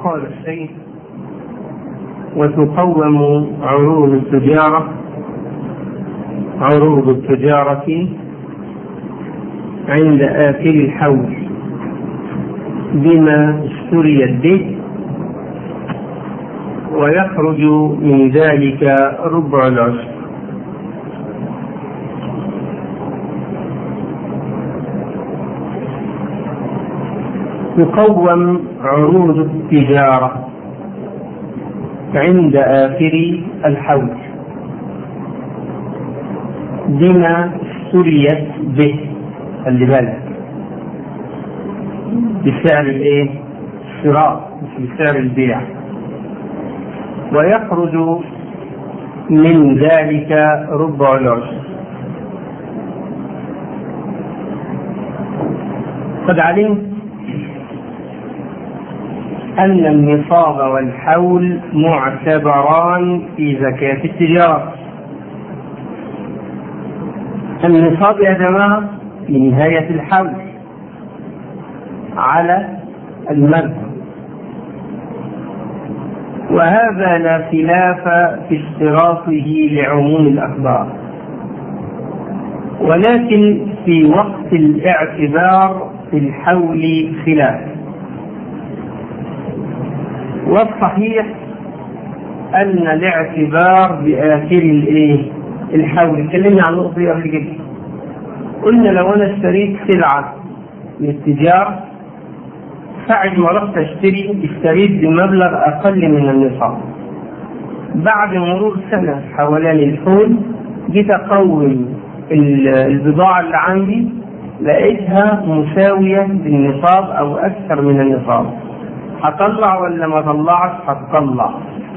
قال السيد وتقوم عروض التجارة عروض التجارة عند آخر الحول بما اشتريت به ويخرج من ذلك ربع العشر تقوم عروض التجارة عند آخر الحول بما اشتريت به خلي بالك بسعر الايه؟ الشراء مش بسعر البيع ويخرج من ذلك ربع العشر قد علمت أن النصاب والحول معتبران في زكاة التجارة النصاب يا جماعة في نهاية الحول على المذهب وهذا لا خلاف في اشتراطه لعموم الأخبار ولكن في وقت الاعتبار في الحول خلاف والصحيح أن الاعتبار بآخر الإيه؟ الحول، تكلمنا عن النقطة دي قبل كده. قلنا لو أنا اشتريت سلعة للتجارة ساعة ما رحت اشتري اشتريت بمبلغ أقل من النصاب. بعد مرور سنة حوالين الحول جيت أقوم البضاعة اللي عندي لقيتها مساوية بالنصاب أو أكثر من النصاب. هطلع ولا ما طلعش هتطلع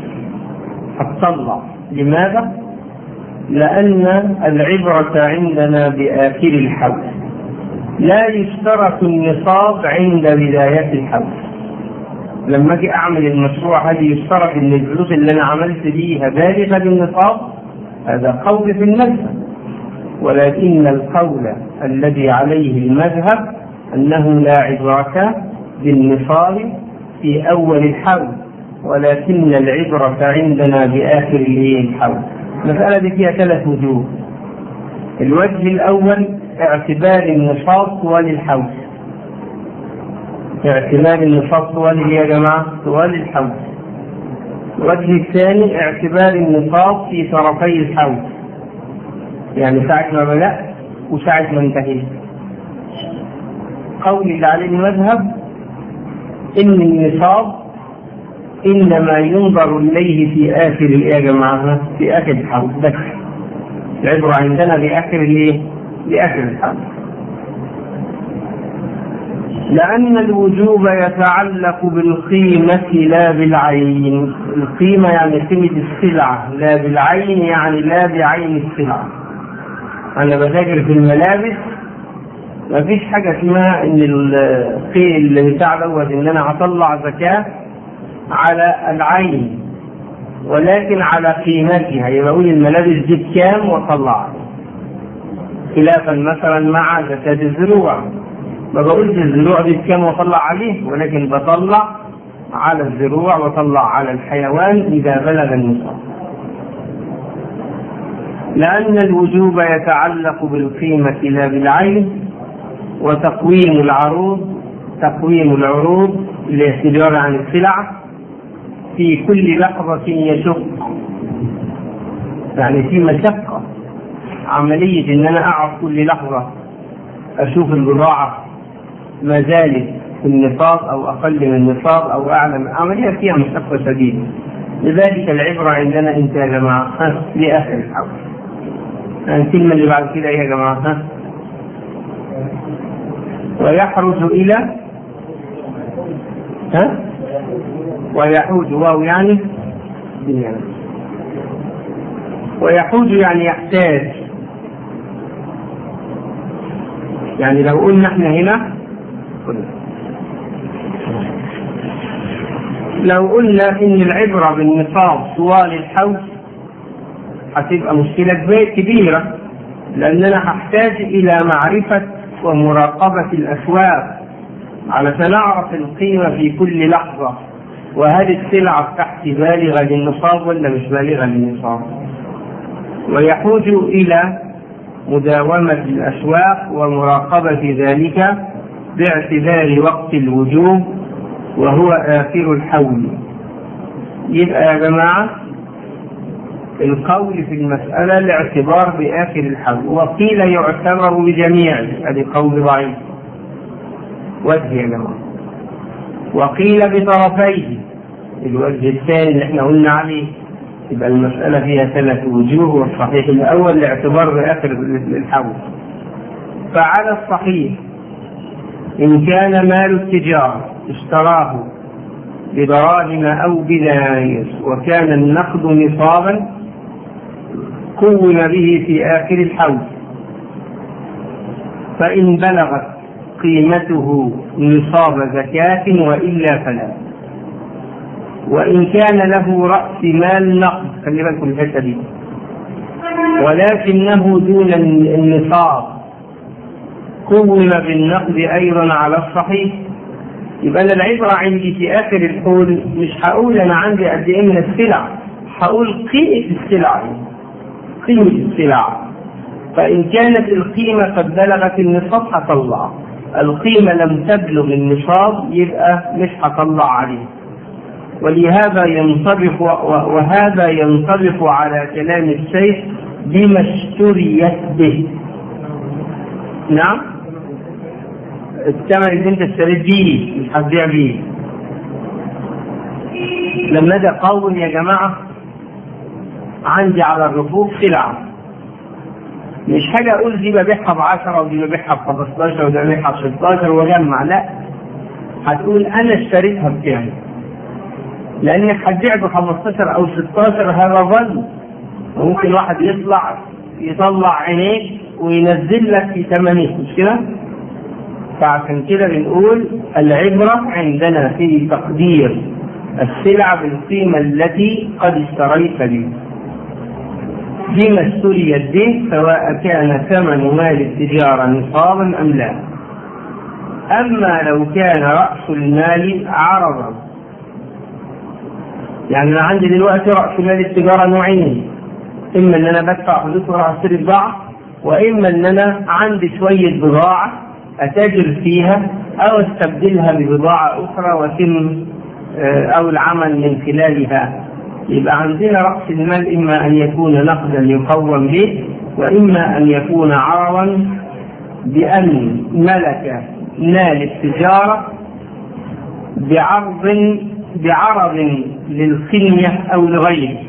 هتطلع لماذا لان العبره عندنا باخر الحول لا يشترط النصاب عند بدايه الحول لما اجي اعمل المشروع هل يشترط ان الفلوس اللي انا عملت بيها بالغه للنصاب هذا قول في المذهب ولكن القول الذي عليه المذهب انه لا عبره بالنصاب في أول الحول ولكن العبرة عندنا بآخر الحول المسألة دي فيها ثلاث وجوه الوجه الأول اعتبار النصاب طوال الحول اعتبار النصاب طوال يا جماعة طوال الحول الوجه الثاني اعتبار النصاب في طرفي الحول يعني ساعة ما بدأت وساعة ما انتهيت قول اللي عليه المذهب ان النصاب انما ينظر اليه في اخر الايه يا جماعه في اخر الحول بس العبره عندنا باخر الايه؟ باخر الحول لأن الوجوب يتعلق بالقيمة لا بالعين، القيمة يعني قيمة السلعة، لا بالعين يعني لا بعين السلعة. أنا بتاجر في الملابس ما فيش حاجة اسمها إن القيل بتاع دوت إن أنا هطلع زكاة على العين ولكن على قيمتها يبقى أقول الملابس دي بكام وأطلعها خلافا مثلا مع زكاة الزروع ما بقولش الزروع دي بكام وأطلع عليه ولكن بطلع على الزروع وأطلع على الحيوان إذا بلغ النصاب لأن الوجوب يتعلق بالقيمة لا بالعين وتقويم العروض تقويم العروض للاعتبار عن السلع في كل لحظة يشق يعني في مشقة عملية إن أنا أقعد كل لحظة أشوف البضاعة ما زالت في النصاب أو أقل من النصاب أو أعلى من عملية فيها مشقة شديدة لذلك العبرة عندنا أنت يا جماعة ها لآخر الحول الكلمة اللي بعد كده إيه يا جماعة ها ويحرز إلى ها ويحوج واو يعني ويحوج يعني يحتاج يعني لو قلنا احنا هنا لو قلنا ان العبرة بالنصاب طوال الحوز هتبقى مشكلة كبيرة لأننا هحتاج إلى معرفة ومراقبة الأسواق علشان أعرف القيمة في كل لحظة وهل السلعة بتاعتي بالغة للنصاب ولا مش بالغة للنصاب ويحوج إلى مداومة الأسواق ومراقبة ذلك باعتبار وقت الوجوب وهو آخر الحول يبقى يا جماعة القول في المسألة الاعتبار بآخر الحول وقيل يعتبر بجميع هذه قول ضعيف وجه يا جماعة وقيل بطرفيه الوجه الثاني اللي احنا قلنا عليه يبقى المسألة فيها ثلاث وجوه والصحيح الأول الاعتبار بآخر الحول فعلى الصحيح إن كان مال التجارة اشتراه بدراهم أو بدنانير وكان النقد نصابا قوم به في آخر الحول فإن بلغت قيمته نصاب زكاة وإلا فلا وإن كان له رأس مال نقد خلي بالكم الحتة دي ولكنه دون النصاب قوم بالنقد أيضا على الصحيح يبقى أنا العبرة عندي في آخر الحول مش هقول أنا عندي قد إيه من السلع هقول قيمة السلع قيمة السلع فإن كانت القيمة قد بلغت النصاب هطلع القيمة لم تبلغ النصاب يبقى مش هطلع عليه ولهذا ينطبق وهذا ينطبق على كلام الشيخ بما اشتريت به نعم الثمن اللي انت اشتريت بيه مش هتبيع بيه لما ده قول يا جماعة عندي على الرفوف سلعة مش حاجة أقول دي ببيعها ب 10 ودي ببيعها ب 15 ودي ببيعها ب 16 وأجمع لا هتقول أنا اشتريتها بكام لأنك هتبيع ب 15 أو 16 هذا ظن ممكن واحد يطلع يطلع عينيك وينزل لك في ثمنه مش كده؟ فعشان كده بنقول العبرة عندنا في تقدير السلع بالقيمة التي قد اشتريت بها بما اشتريت به سواء كان ثمن مال التجارة نصابا أم لا أما لو كان رأس المال عرضا يعني أنا عندي دلوقتي رأس مال التجارة نوعين إما إن أنا بدفع فلوس وأروح أشتري بضاعة وإما إن أنا عندي شوية بضاعة أتاجر فيها أو أستبدلها ببضاعة أخرى ويتم أو العمل من خلالها يبقى عندنا رأس المال إما أن يكون نقدا يقوم به وإما أن يكون عرضا بأن ملك مال التجارة بعرض بعرض للقنية أو لغيره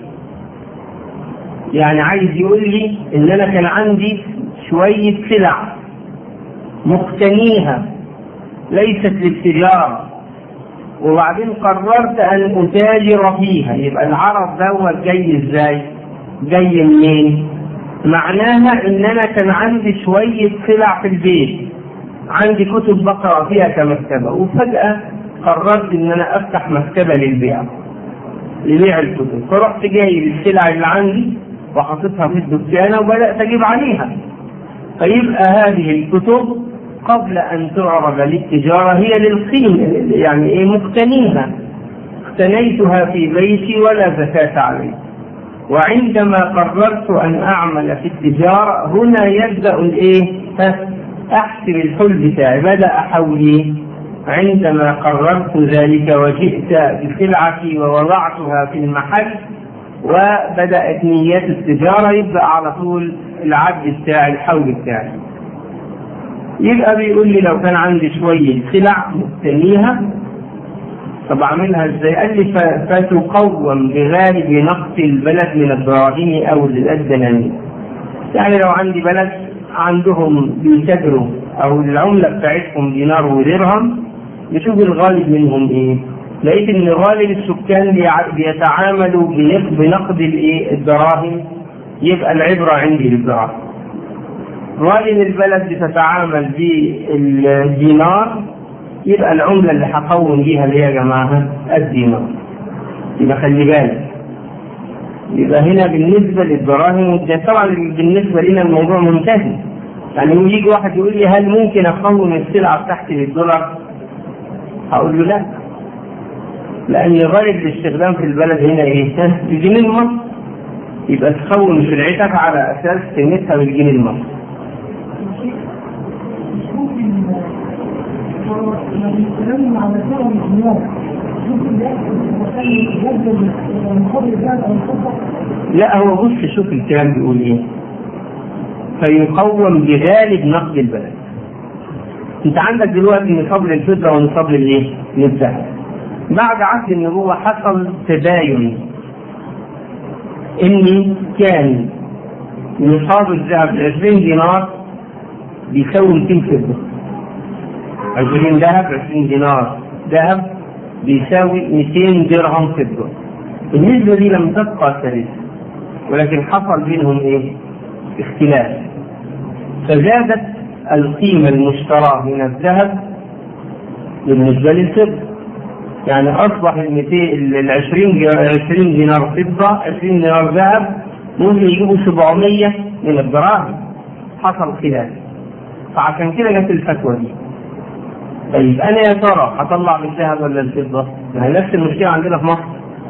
يعني عايز يقول لي إن أنا كان عندي شوية سلع مقتنيها ليست للتجارة وبعدين قررت أن أتاجر فيها يبقى العرض دوت جاي إزاي؟ جاي منين؟ معناها إن أنا كان عندي شوية سلع في البيت عندي كتب بقرأ فيها كمكتبة وفجأة قررت إن أنا أفتح مكتبة للبيع لبيع الكتب فرحت جايب السلع اللي عندي وحطيتها في الدكانة وبدأت أجيب عليها فيبقى هذه الكتب قبل أن تعرض للتجارة هي للقيمة يعني إيه مقتنيها اقتنيتها في بيتي ولا زكاة علي وعندما قررت أن أعمل في التجارة هنا يبدأ الإيه أحسب الحل بتاعي بدأ حولي عندما قررت ذلك وجئت بسلعتي ووضعتها في المحل وبدأت نيات التجارة يبدأ على طول العد بتاعي الحول بتاعي يبقى بيقول لي لو كان عندي شوية سلع مستنيها طب اعملها ازاي؟ قال لي فتقوم بغالب نقص البلد من الدراهم او الدنانير. يعني لو عندي بلد عندهم بيتاجروا او العملة بتاعتهم دينار ودرهم نشوف الغالب منهم ايه؟ لقيت ان غالب السكان بيتعاملوا بنقد الايه؟ الدراهم يبقى العبرة عندي بالدراهم. غالب البلد بتتعامل بالدينار يبقى العملة اللي هقوم بيها اللي هي يا جماعة الدينار يبقى خلي بالك يبقى هنا بالنسبة للدراهم طبعا بالنسبة لنا الموضوع منتهي يعني يجي واحد يقول لي هل ممكن اقوم السلعة بتاعتي بالدولار؟ هقول له لا لأن غالب الاستخدام في البلد هنا إيه؟ الجنيه المصري يبقى تخون سلعتك على أساس قيمتها بالجنيه المصري بنتكلم على سعر الخيار ممكن يبدل مقابل الذهب او الفضه لا هو بص شوف الكلام بيقول ايه فيقوم بغالب نقد البلد انت عندك دلوقتي نصاب للفضه ونصاب للايه؟ للذهب بعد عهد النبوه حصل تباين ان كان نصاب الذهب 20 دينار بيساوي 200 فضه 20 ذهب 20 دينار ذهب بيساوي 200 درهم فضه النسبه دي لم تبقى ثابته ولكن حصل بينهم ايه؟ اختلاف فزادت القيمة المشتراة من الذهب بالنسبة للفضة يعني أصبح ال 200 ال 20 20 دينار فضة 20 دينار ذهب ممكن يجيبوا 700 من الدراهم حصل خلاف فعشان كده جت الفتوى دي طيب أنا يا ترى هطلع بالذهب ولا الفضة؟ ما هي نفس المشكلة عندنا في مصر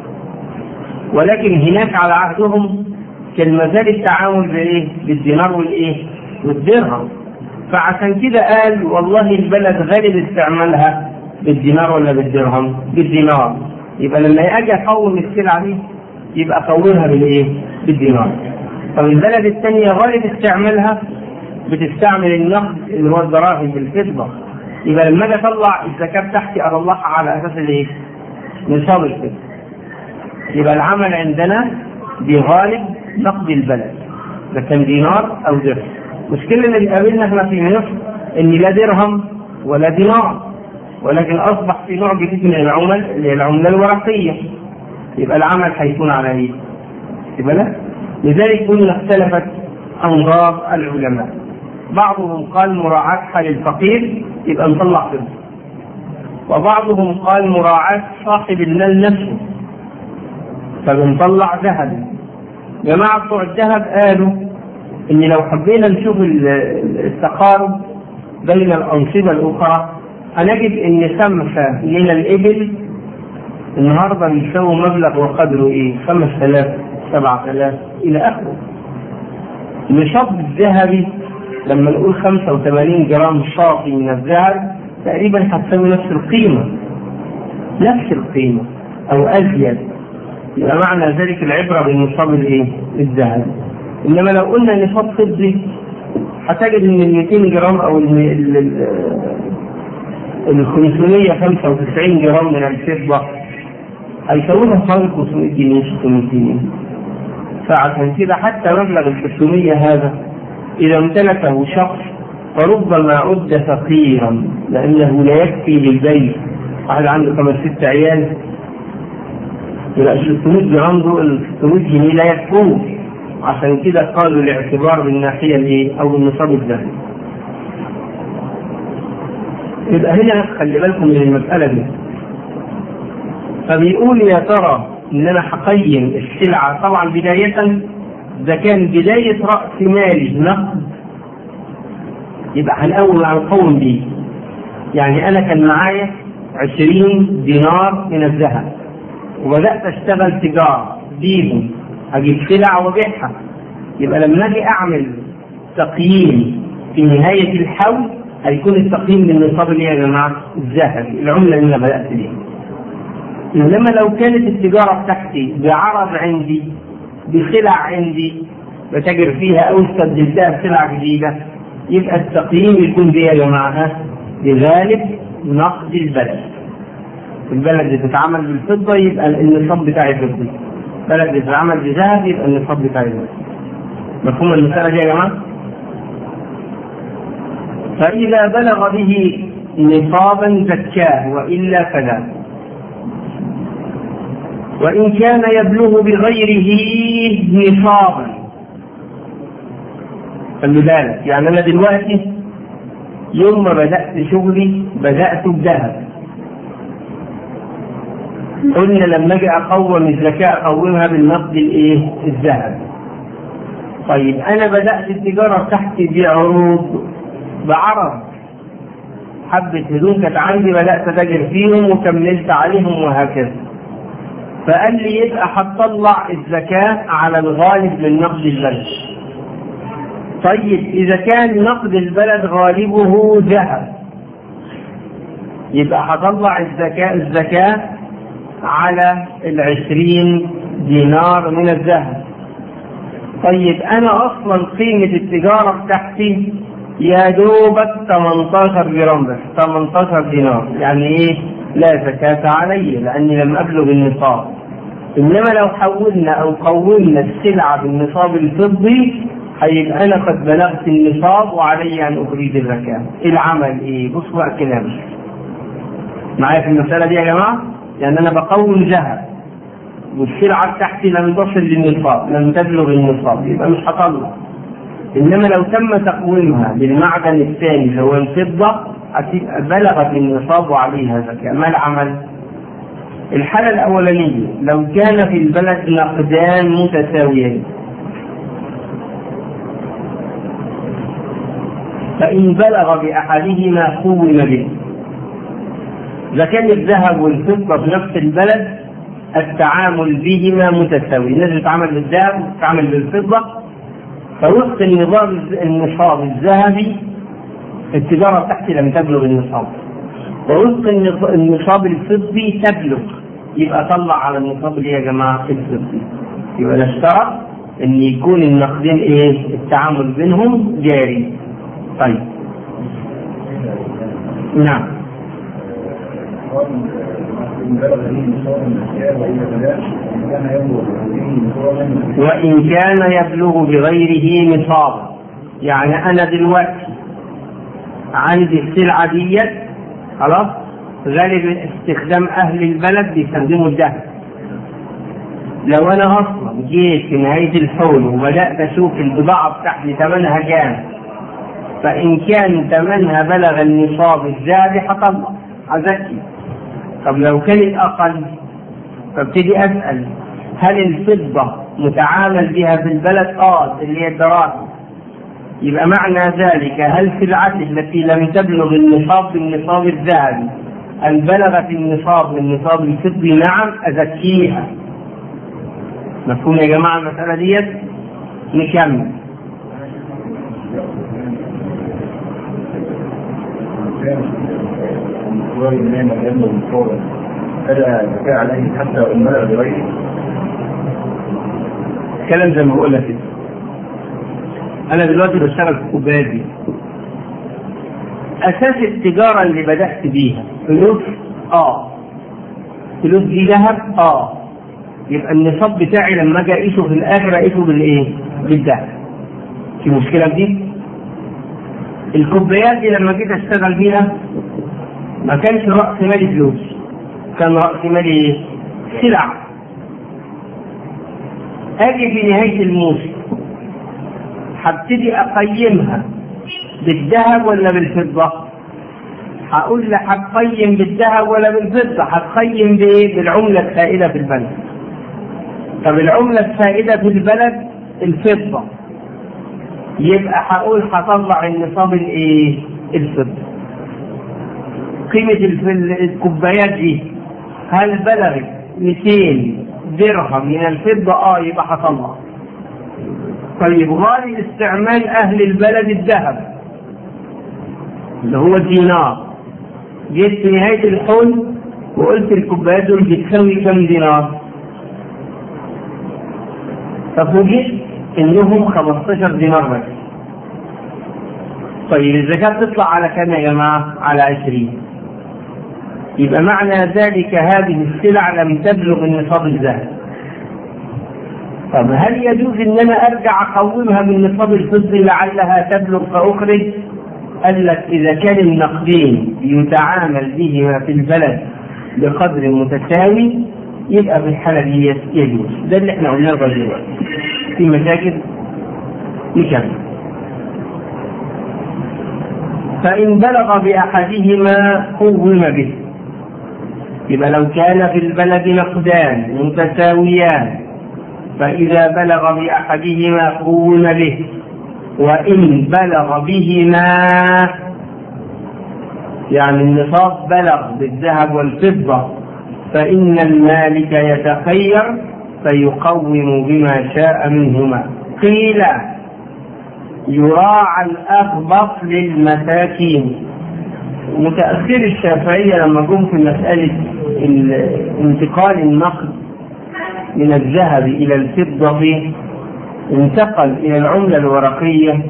ولكن هناك على عهدهم كان ما زال التعامل بايه؟ بالدينار والايه؟ والدرهم. فعشان كده قال والله البلد غالب استعمالها بالدينار ولا بالدرهم؟ بالدينار. يبقى لما اجي اقوم السلعه دي يبقى اقومها بالايه؟ بالدينار. طب البلد الثانيه غالب استعمالها بتستعمل النقد اللي هو الدراهم بالفضه. يبقى لما اجي اطلع الزكاه بتاعتي اطلعها على اساس الايه؟ نصاب الفضه. يبقى العمل عندنا بغالب نقد البلد ده كان دينار او درهم المشكله اللي بتقابلنا احنا في مصر ان لا درهم ولا دينار ولكن اصبح في نوع جديد من العمل اللي هي العمله الورقيه يبقى العمل هيكون على ايه؟ يبقى لا لذلك قلنا اختلفت انظار العلماء بعضهم قال مراعاة حال الفقير يبقى نطلع فضة وبعضهم قال مراعاة صاحب المال نفسه فبنطلع ذهب جماعة بتوع الذهب قالوا إن لو حبينا نشوف التقارب بين الأنصبة الأخرى هنجد إن خمسة من الإبل النهاردة بيساوي مبلغ وقدره إيه؟ 5000 7000 إلى آخره. نصاب الذهبي لما نقول 85 جرام صافي من الذهب تقريبا هتساوي نفس القيمة. نفس القيمة أو أزيد. يبقى معنى ذلك العبرة بالنصاب الايه؟ الذهب. انما لو قلنا نصاب فضي هتجد ان ال 200 جرام او ال ال 595 جرام من الفضة هيساويها حوالي 500 جنيه 600 جنيه. فعشان كده حتى مبلغ ال 600 هذا إذا امتلكه شخص فربما عد فقيرا لأنه لا يكفي للبيت. واحد عنده خمس ست عيال يبقى 600 جرام دول 600 جنيه لا يكفوه عشان كده قالوا الاعتبار بالناحيه الايه او النصاب الذهبي. يبقى هنا خلي بالكم من المساله دي. فبيقول يا ترى ان انا هقيم السلعه طبعا بدايه اذا كان بدايه راس مالي نقد يبقى هنقوم هنقوم بيه. يعني انا كان معايا 20 دينار من الذهب وبدات اشتغل تجاره بيهم اجيب سلع وابيعها يبقى لما اجي اعمل تقييم في نهايه الحول هيكون التقييم للنصاب اللي يا جماعه الذهب العمله اللي انا بدات بيها انما لو كانت التجاره بتاعتي بعرض عندي بسلع عندي بتاجر فيها او استبدلتها بسلع جديده يبقى التقييم يكون بيه يا جماعه بغالب نقد البلد البلد اللي بتتعامل بالفضه يبقى النصاب بتاعي فضي بلد اللي بتتعامل بذهب يبقى النصاب بتاعي ذهب مفهوم المساله دي يا جماعه فاذا بلغ به نصابا زكاه والا فلا وان كان يبلغ بغيره نصابا خلي بالك يعني انا دلوقتي يوم ما بدات شغلي بدات بذهب قلنا لما اجي اقوم الزكاه اقومها بالنقد الايه؟ الذهب. طيب انا بدات التجاره بتاعتي بعروض بعرض حبة هدوم كانت عندي بدأت أتاجر فيهم وكملت عليهم وهكذا فقال لي يبقى هتطلع الزكاة على الغالب من نقد البلد طيب إذا كان نقد البلد غالبه ذهب يبقى هطلع الزكاة الزكاة على العشرين دينار من الذهب طيب أنا أصلا قيمة التجارة بتاعتي يا دوبك 18 جرام بس 18 دينار يعني إيه لا زكاة علي لأني لم أبلغ النصاب إنما لو حولنا أو قومنا السلعة بالنصاب الفضي هيبقى أنا قد بلغت النصاب وعلي أن أخرج الزكاة العمل إيه بص بقى كلامي معايا في المسألة دي يا جماعة؟ لأن أنا بقوم ذهب والسلعة بتاعتي لم تصل للنصاب، لم تبلغ النصاب، يبقى مش هطلع. إنما لو تم تقويمها بالمعدن الثاني اللي هو الفضة هتبقى بلغت النصاب وعليها زكاة، ما العمل؟ الحالة الأولانية لو كان في البلد نقدان متساويين فإن بلغ بأحدهما قوم به إذا كان الذهب والفضة في نفس البلد التعامل بهما متساوي، الناس تتعامل بالذهب وتتعامل بالفضة فوفق النظام النصاب الذهبي التجارة بتاعتي لم تبلغ النصاب ووفق النصاب الفضي تبلغ يبقى طلع على النصاب اللي يا جماعة الفضي يبقى نشترط ان يكون النقدين ايه التعامل بينهم جاري طيب نعم وإن كان يبلغ بغيره نصابا يعني أنا دلوقتي عندي السلعة ديت خلاص غالب استخدام أهل البلد بيستخدموا الذهب لو أنا أصلا جيت في نهاية الحول وبدأت أشوف البضاعة بتاعتي ثمنها كام فإن كان ثمنها بلغ النصاب الذهبي هطلع أزكي طب لو كانت أقل فابتدي أسأل هل الفضة متعامل بها في البلد؟ آه اللي هي الدراهم يبقى معنى ذلك هل سلعتي التي لم تبلغ النصاب بالنصاب الذهبي أن بلغت النصاب بالنصاب الفضي؟ نعم أزكيها مفهوم يا جماعة المسألة ديت؟ نكمل وإمام يبلغ الصورة فلا زكاة عليه حتى وإن بلغ بغيره كلام زي ما بقول لك كده انا دلوقتي بشتغل في الكوبايات دي اساس التجاره اللي بدات بيها فلوس اه فلوس دي ذهب اه يبقى النصاب بتاعي لما اجي اقيسه في الاخر اقيسه بالايه؟ بالذهب في مشكله في دي؟ الكوبايات دي لما جيت اشتغل بيها ما كانش راس مالي فلوس كان راس مالي ايه؟ سلع اجي في نهايه الموسم هبتدي اقيمها بالذهب ولا بالفضه؟ هقول لك هتقيم بالذهب ولا بالفضه؟ هتقيم بايه؟ بالعمله السائده في البلد. طب العمله السائده في البلد الفضه. يبقى هقول هطلع النصاب الايه؟ الفضه. قيمه الف- الكوبايات دي هل بلغت 200 درهم من الفضه؟ اه يبقى هطلع. طيب غالي استعمال اهل البلد الذهب اللي هو الدينار جيت في نهايه الحول وقلت الكوبايات دول بتساوي كم دينار؟ ففوجئت انهم 15 دينار بس. طيب الزكاة تطلع على كم يا جماعة؟ على 20. يبقى معنى ذلك هذه السلع لم تبلغ النصاب الذهبي. طب هل يجوز ان انا ارجع اقومها بالنصاب الفضي لعلها تبلغ فاخرج؟ قال لك اذا كان النقدين يتعامل بهما في البلد بقدر متساوي يبقى في الحاله دي يجوز ده اللي احنا قلناه لغايه دلوقتي في مشاكل نكمل فإن بلغ بأحدهما قوم به يبقى لو كان في البلد نقدان متساويان فإذا بلغ بأحدهما قوم به وإن بلغ بهما يعني النصاب بلغ بالذهب والفضة فإن المالك يتخير فيقوم بما شاء منهما قيل يراعى الأخبط للمساكين متأخر الشافعية لما جم في مسألة انتقال النقد من الذهب إلى الفضة انتقل إلى العملة الورقية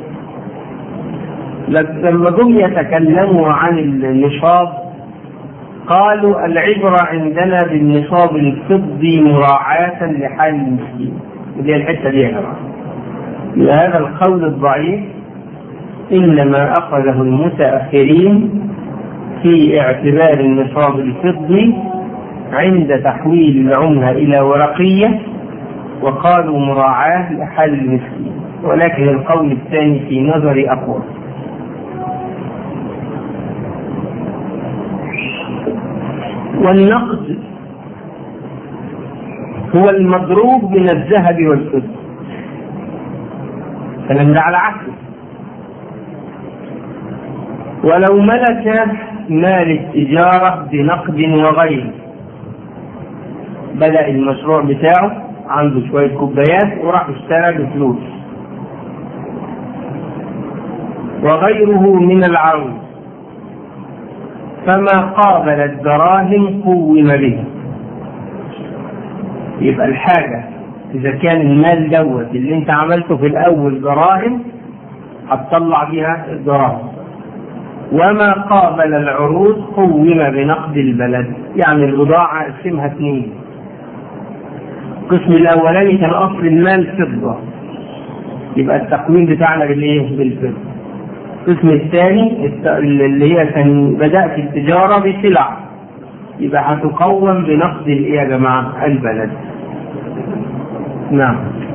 لما جم يتكلموا عن النصاب قالوا العبرة عندنا بالنصاب الفضي مراعاة لحال المسكين اللي هي الحتة دي يا جماعة هذا القول الضعيف إنما أخذه المتأخرين في اعتبار النصاب الفضي عند تحويل العملة إلى ورقية وقالوا مراعاة لحال المسكين ولكن القول الثاني في نظري أقوى والنقد هو المضروب من الذهب والفضة الكلام ده على عكسه ولو ملك مال التجارة بنقد وغيره بدأ المشروع بتاعه عنده شوية كوبايات وراح اشترى بفلوس وغيره من العروض فما قابل الدراهم قوم به يبقى الحاجة إذا كان المال دوت اللي أنت عملته في الأول دراهم هتطلع بيها الدراهم وما قابل العروض قوم بنقد البلد يعني البضاعة اقسمها اثنين القسم الأولاني كان أصل المال فضة يبقى التقويم بتاعنا بالإيه؟ بالفضة القسم الثاني اللي هي كان بدأت التجارة بسلع يبقى هتقوم بنقد الايه يا جماعة؟ البلد. نعم.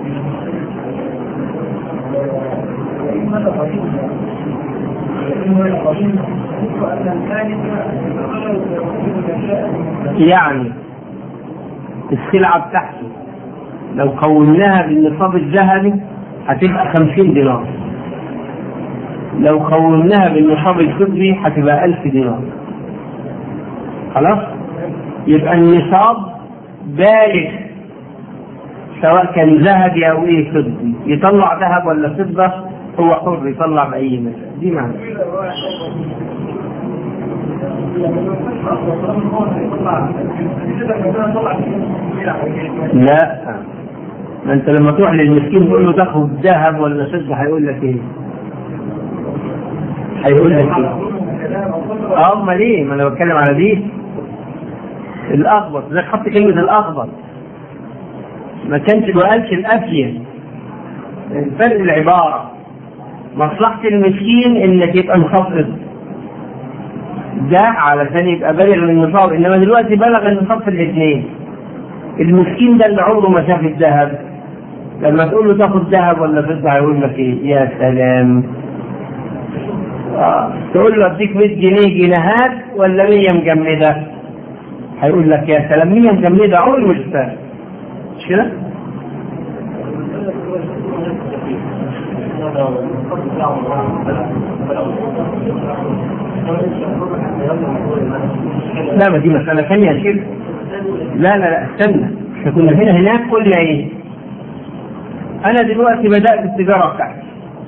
يعني السلعة بتاعته لو قومناها بالنصاب الذهبي هتبقى 50 دينار. لو قومناها بالنصاب الفضي هتبقى 1000 دينار. خلاص؟ يبقى النصاب بالغ سواء كان ذهبي او ايه فضي يطلع ذهب ولا فضه هو حر يطلع باي مثال دي معنى لا ما انت لما تروح للمسكين تقول له تاخد ذهب ولا فضه هيقول لك ايه؟ هيقول لك ايه؟ اه امال ايه؟ ما انا بتكلم على دي الاخبط زي حط كلمه الاخبط ما كانش ما قالش الافين فرق العباره مصلحه المسكين انك يبقى مخفض ده علشان يبقى بالغ النصاب انما دلوقتي بلغ النصاب في الاثنين المسكين ده اللي عمره ما شاف الذهب لما تقول له تاخد ذهب ولا فضه هيقول لك ايه يا سلام آه. تقول له اديك 100 جنيه جنيهات ولا 100 مجمده هيقول لك يا سلام 100 مجمده عمري ما شفتها مش كده؟ لا ما دي مسألة ثانية يا شيخ لا لا لا استنى احنا كنا هنا هناك قلنا ايه؟ أنا دلوقتي بدأت التجارة بتاعتي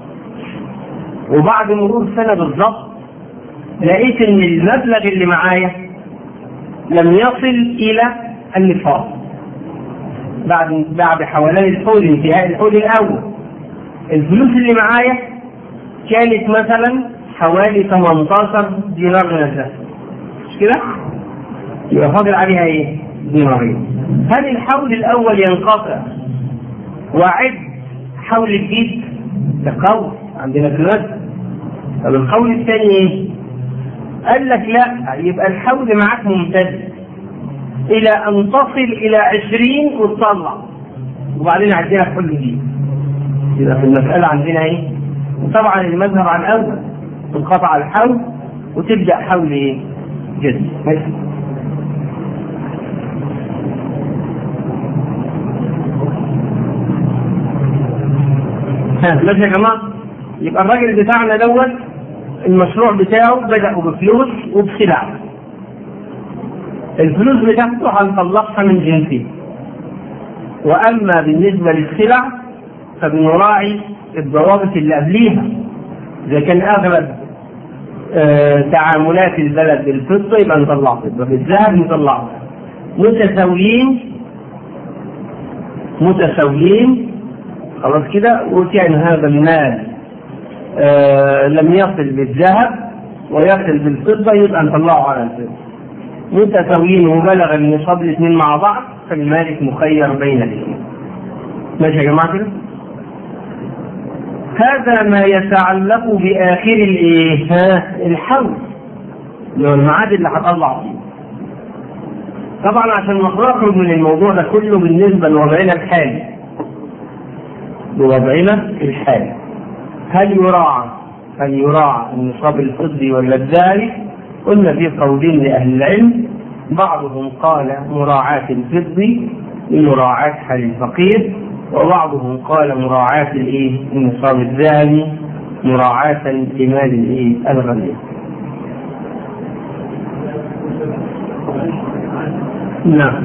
وبعد مرور سنة بالظبط لقيت إن المبلغ اللي معايا لم يصل إلى النصاب بعد بعد حولان الحول انتهاء الحول الأول الفلوس اللي معايا كانت مثلا حوالي 18 دينار من الذهب مش كده؟ يبقى فاضل عليها ايه؟ دينارين هل الحول الأول ينقطع وعد حول الجديد؟ ده قول عندنا في المسجد طب القول الثاني ايه؟ قال لك لا يبقى الحول معاك ممتد إلى أن تصل إلى عشرين وتطلع وبعدين عندنا حل جديد يبقى في المسألة عندنا إيه؟ وطبعا المذهب عن أول تنقطع الحول وتبدأ حول إيه؟ جديد ماشي ها ماشي يا جماعة يبقى الراجل بتاعنا دوت المشروع بتاعه بدأوا بفلوس وبسلع الفلوس بتاعته هنطلعها من جنسه وأما بالنسبة للسلع فبنراعي الضوابط اللي قبليها إذا كان أغلب آه تعاملات البلد بالفضة يبقى نطلع فضة بالذهب نطلع متساويين متساويين خلاص كده وكان هذا المال آه لم يصل بالذهب ويصل بالفضة يبقى نطلعه على الفضة متساويين وبلغ النصاب الاثنين مع بعض فالمالك مخير بين الاثنين ماشي يا جماعة كده هذا ما يتعلق بآخر الإيه؟ الحول اللي هو الميعاد اللي هطلع فيه. طبعا عشان نخرج من الموضوع ده كله بالنسبة لوضعنا الحالي. بوضعنا الحالي. هل يراعى هل يراعى النصاب الفضي ولا الذهبي؟ قلنا في قولين لأهل العلم بعضهم قال مراعاة الفضي لمراعاة حال الفقير وبعضهم قال مراعاة الايه؟ النصاب الذهبي مراعاة لمال الايه؟ الغني. نعم.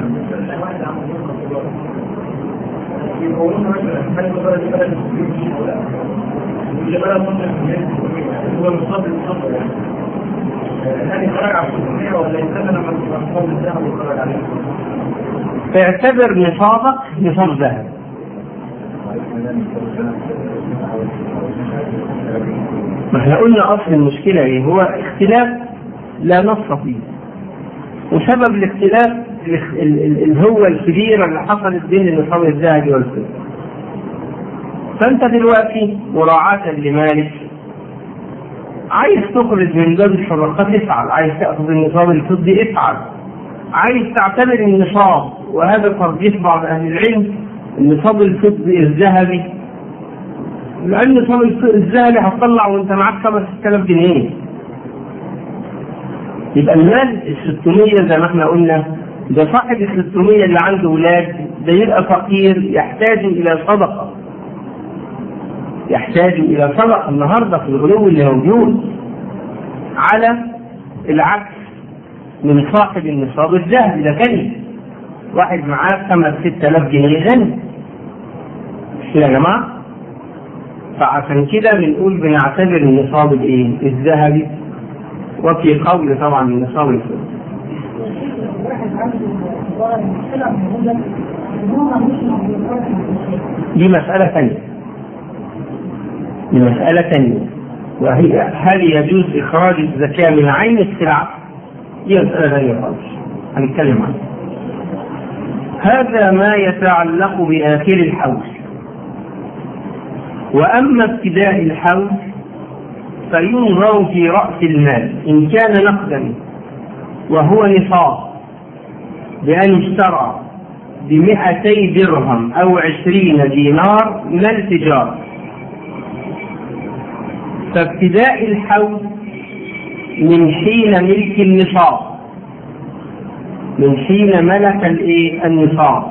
اعتبر نصابك نصاب ذهب ما احنا قلنا اصل المشكله ايه هو اختلاف لا نص فيه وسبب الاختلاف الهوة الكبيرة اللي حصلت بين النصاب الذهبي والفضة. فأنت دلوقتي مراعاة لمالك عايز تخرج من باب الشركات افعل، عايز تأخذ النصاب الفضي افعل. عايز تعتبر النصاب وهذا ترجيح بعض أهل العلم النصاب الفضي الذهبي لأن النصاب الذهبي هتطلع وأنت معاك 5000 جنيه. يبقى المال ال 600 زي ما احنا قلنا ده صاحب ال 600 اللي عنده ولاد ده يبقى فقير يحتاج الى صدقه يحتاج الى صدقه النهارده في الغلو اللي موجود على العكس من صاحب النصاب الذهبي ده كان واحد معاه 5 6000 جنيه غني يا جماعه فعشان كده بنقول بنعتبر النصاب الايه؟ الذهبي وفي قول طبعا من نصاب الفضة دي مسألة ثانية دي مسألة ثانية وهي هل يجوز إخراج الزكاة من عين السلعة؟ دي مسألة ثانية خالص هنتكلم عنها هذا ما يتعلق بآخر الحول وأما ابتداء الحول فينظر في رأس المال إن كان نقدا وهو نصاب بأن اشترى بمئتي درهم أو عشرين دينار من التجارة فابتداء الحول من حين ملك النصاب من حين ملك الايه النصاب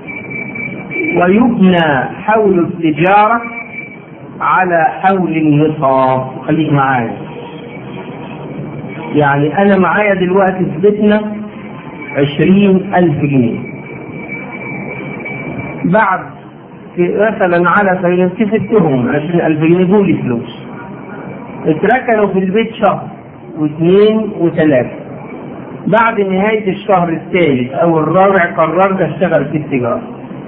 ويبنى حول التجاره على حول النصاب خليك معايا يعني أنا معايا دلوقتي في بيتنا عشرين ألف جنيه بعد مثلا على سبيل كسبتهم عشرين ألف جنيه دول فلوس اتركنوا في البيت شهر واثنين وثلاثة بعد نهاية الشهر الثالث أو الرابع قررت أشتغل في التجارة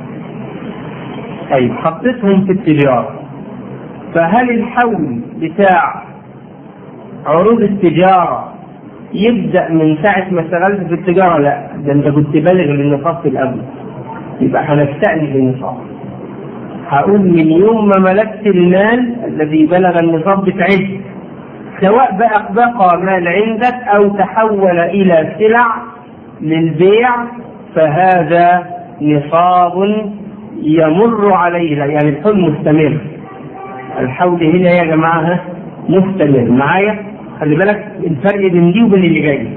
طيب حطيتهم في التجارة فهل الحول بتاع عروض التجارة يبدأ من ساعة ما اشتغلت في التجارة؟ لا، ده أنت كنت بالغ للنصاب في الأول. يبقى هنستأنف النصاب. هقول من يوم ما ملكت المال الذي بلغ النصاب بتاعتك سواء بقى بقى مال عندك أو تحول إلى سلع للبيع فهذا نصاب يمر عليه يعني الحول مستمر. الحول هنا يا جماعة مستمر معايا خلي بالك الفرق بين دي وبين اللي جاي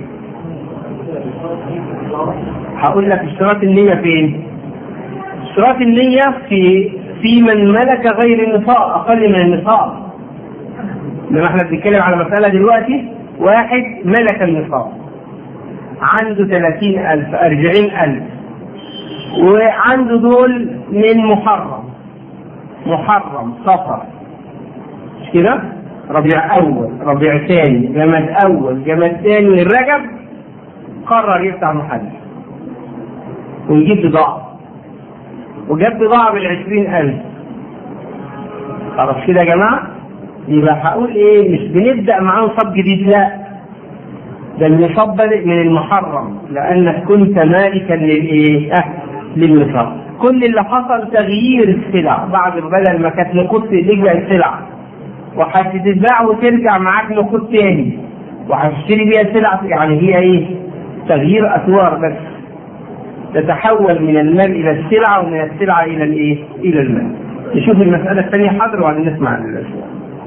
هقول لك اشتراط النية فين؟ اشتراط النية في في من ملك غير النصاب أقل من النصاب لما احنا بنتكلم على مسألة دلوقتي واحد ملك النصاب عنده ثلاثين ألف أربعين ألف وعنده دول من محرم محرم صفر مش كده؟ ربيع أول ربيع ثاني جماد أول جماد ثاني رجب قرر يفتح محل ويجيب بضاعة وجاب بضاعة بالعشرين ألف خلاص كده يا جماعة يبقى هقول إيه مش بنبدأ معاه نصاب جديد لا ده النصاب بادئ من المحرم لأنك كنت مالكا للإيه؟ أه للنصاب كل اللي حصل تغيير السلع بعد بدل ما كانت نقود في ايديك بقت سلع وهتتباع وترجع معاك نقود تاني وهتشتري بيها سلع يعني هي ايه؟ تغيير اسوار بس تتحول من المال الى السلعه ومن السلعه الى الايه؟ الى المال. نشوف المساله الثانيه حاضر وبعدين نسمع الاسئله.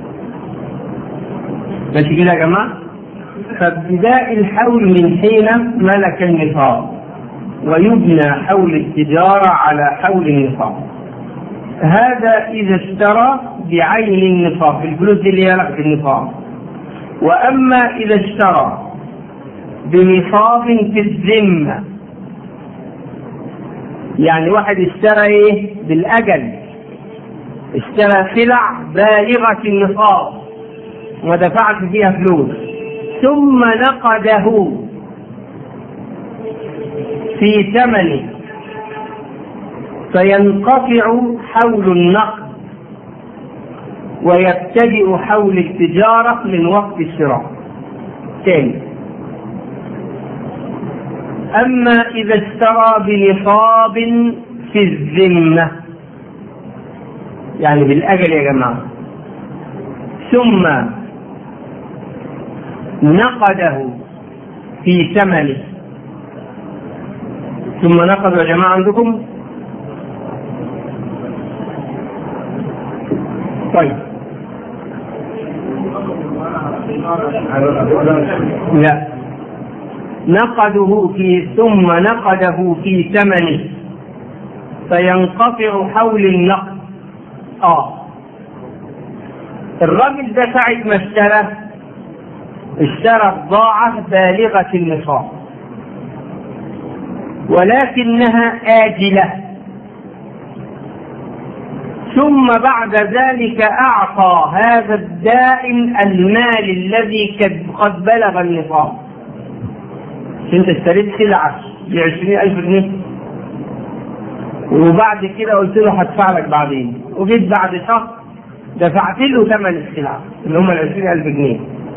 ماشي كده يا جماعه؟ فابتداء الحول من حين ملك النصاب ويبنى حول التجارة على حول النصاب هذا إذا اشترى بعين النصاب الفلوس دي اللي هي لك النصاب وأما إذا اشترى بنصاب في الذمة يعني واحد اشترى ايه بالأجل اشترى سلع بالغة النصاب ودفعت فيها فلوس ثم نقده في ثمنه فينقطع حول النقد ويبتدئ حول التجارة من وقت الشراء ثاني أما إذا اشترى بنصاب في الذمة يعني بالأجل يا جماعة ثم نقده في ثمنه ثم نقض يا جماعة عندكم طيب لا نقده في ثم نقده في ثمنه فينقطع حول النقد اه الراجل ده ساعة ما اشترى اشترى بضاعة بالغة النصاب ولكنها آجلة ثم بعد ذلك أعطى هذا الدائن المال الذي قد بلغ النصاب أنت اشتريت سلعة بعشرين ألف جنيه وبعد كده قلت له هدفع لك بعدين وجيت بعد شهر دفعت له ثمن السلعة اللي هم العشرين ألف جنيه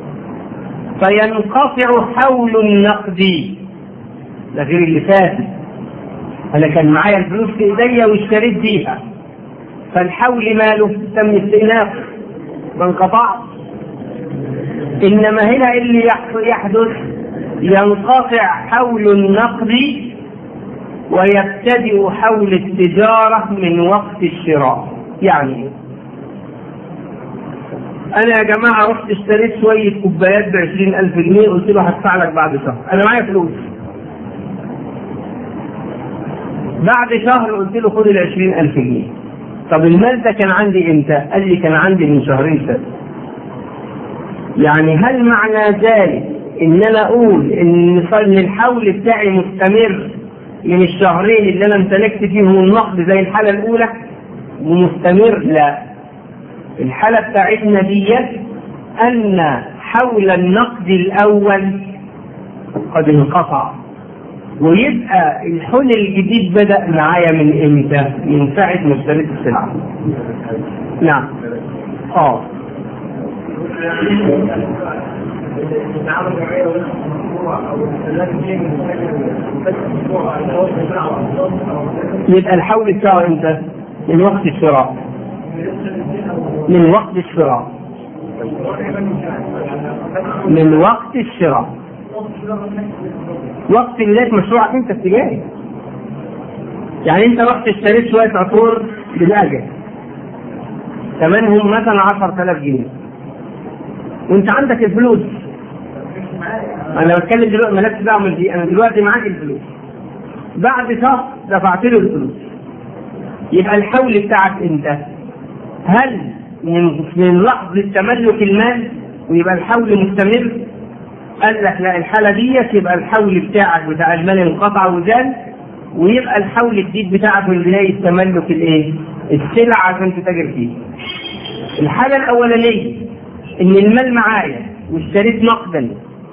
فينقطع حول النقد ده غير اللي فات انا كان معايا الفلوس في ايديا واشتريت بيها فالحول ماله تم استئناف ما انقطعش انما هنا اللي يحدث ينقطع حول النقد ويبتدئ حول التجارة من وقت الشراء يعني أنا يا جماعة رحت اشتريت شوية كوبايات بعشرين ألف جنيه قلت له هدفع لك بعد شهر أنا معايا فلوس بعد شهر قلت له خد ال 20000 جنيه طب المال ده كان عندي امتى؟ قال لي كان عندي من شهرين فاتوا يعني هل معنى ذلك ان انا اقول ان ان الحول بتاعي مستمر من الشهرين اللي انا امتلكت فيهم النقد زي الحاله الاولى ومستمر لا الحاله بتاعتنا ديت ان حول النقد الاول قد انقطع ويبقى الحل الجديد بدأ معايا من امتى؟ من ساعة ما اشتريت السلعة. نعم. اه. يبقى الحول بتاعه امتى؟ من وقت الشراء. من وقت الشراء. من وقت الشراء. وقت بداية مشروعك انت التجاري يعني انت رحت اشتريت شوية عطور بالأجل ثمنهم مثلا 10000 جنيه وانت عندك الفلوس انا بتكلم دلوقتي مالكش دعوه من دي انا دلوقتي معاك الفلوس بعد شهر دفعت له الفلوس يبقى الحول بتاعك انت هل من من لحظه تملك المال ويبقى الحول مستمر قال لك لا الحالة ديت يبقى الحول بتاعك بتاع المال انقطع وزال ويبقى الحول الجديد بتاعك من بداية تملك الايه؟ السلعة عشان تتاجر فيه. الحالة الأولانية إن المال معايا واشتريت نقدا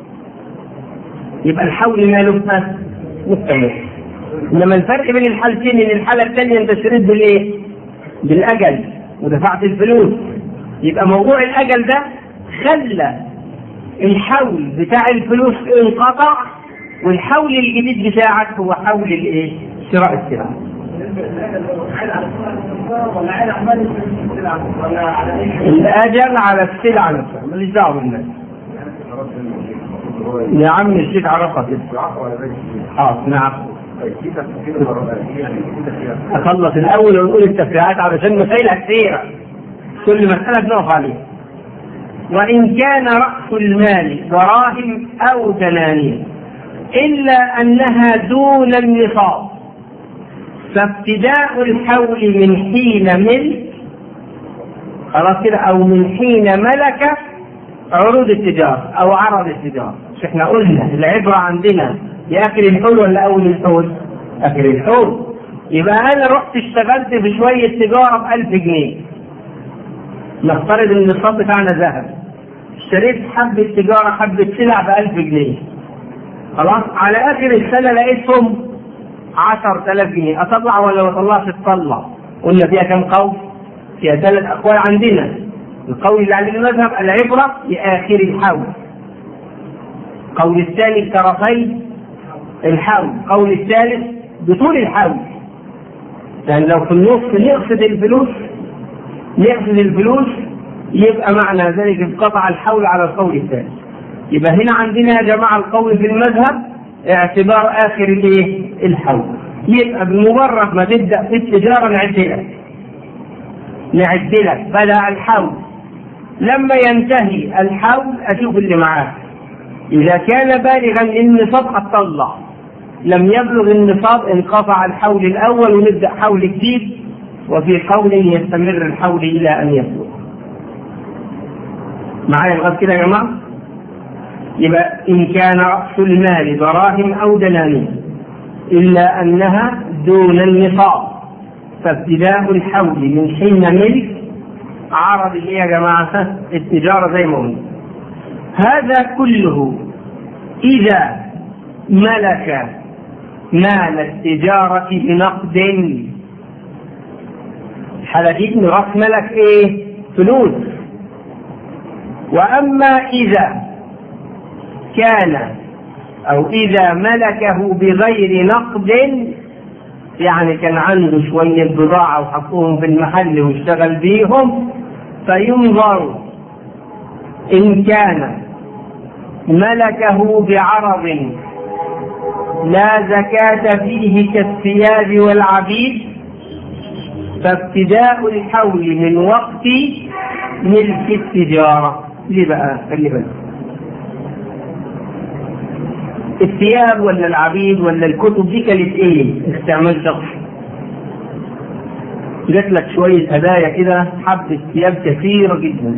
يبقى الحول ماله مستمر. إنما الفرق بين الحالتين إن الحالة الثانية أنت اشتريت بالإيه؟ بالأجل ودفعت الفلوس. يبقى موضوع الأجل ده خلى الحول بتاع الفلوس انقطع والحول الجديد بتاعك هو حول الايه؟ شراء السلع. الاجل على السلعه نفسها ماليش دعوه بالناس. يا عم الشيخ عرفها كده. اه نعم. اخلص الاول ونقول التفريعات علشان مسائلها كثيره. كل مساله بنقف عليها. وإن كان رأس المال دراهم أو دنانير إلا أنها دون النصاب فابتداء الحول من حين ملك خلاص كده أو من حين ملك عروض التجارة أو عرض التجارة مش احنا قلنا العبرة عندنا بآخر الحول ولا أول الحول؟ آخر الحول يبقى أنا رحت اشتغلت في شوية تجارة بألف جنيه نفترض ان النصاب بتاعنا ذهب اشتريت حبة تجارة حبة سلع ب 1000 جنيه خلاص على آخر السنة لقيتهم 10000 جنيه أطلع ولا ما أطلعش تطلع قلنا فيها كم قول؟ فيها ثلاث أقوال عندنا القول اللي عندنا المذهب العبرة لآخر الحول قول الثاني طرفي الحول قول الثالث بطول الحول يعني لو في النص نقصد الفلوس نقصد الفلوس يبقى معنى ذلك انقطع الحول على القول الثاني يبقى هنا عندنا يا جماعة القول في المذهب اعتبار آخر الايه؟ الحول يبقى بمجرد ما تبدأ في التجارة نعد لك نعد لك بدأ الحول لما ينتهي الحول أشوف اللي معاك إذا كان بالغا النصاب هتطلع لم يبلغ النصاب انقطع الحول الأول ونبدأ حول جديد وفي قول يستمر الحول إلى أن يبلغ معايا لغايه كده يا جماعه؟ يبقى إن كان رأس المال دراهم أو دنانير إلا أنها دون النصاب فابتداء الحول من حين ملك عرض إيه يا جماعة؟ التجارة زي ما قلنا. هذا كله إذا ملك مال التجارة بنقد الحالة دي إن رأس ملك إيه؟ فلوس وأما إذا كان أو إذا ملكه بغير نقد يعني كان عنده شوية بضاعة وحطوهم في المحل واشتغل بيهم فينظر إن كان ملكه بعرض لا زكاة فيه كالثياب والعبيد فابتداء الحول من وقت ملك التجارة ليه بقى خلي بالك الثياب ولا العبيد ولا الكتب دي كانت ايه استعمال شخصي جات لك شوية هدايا كده حبة ثياب كثيرة جدا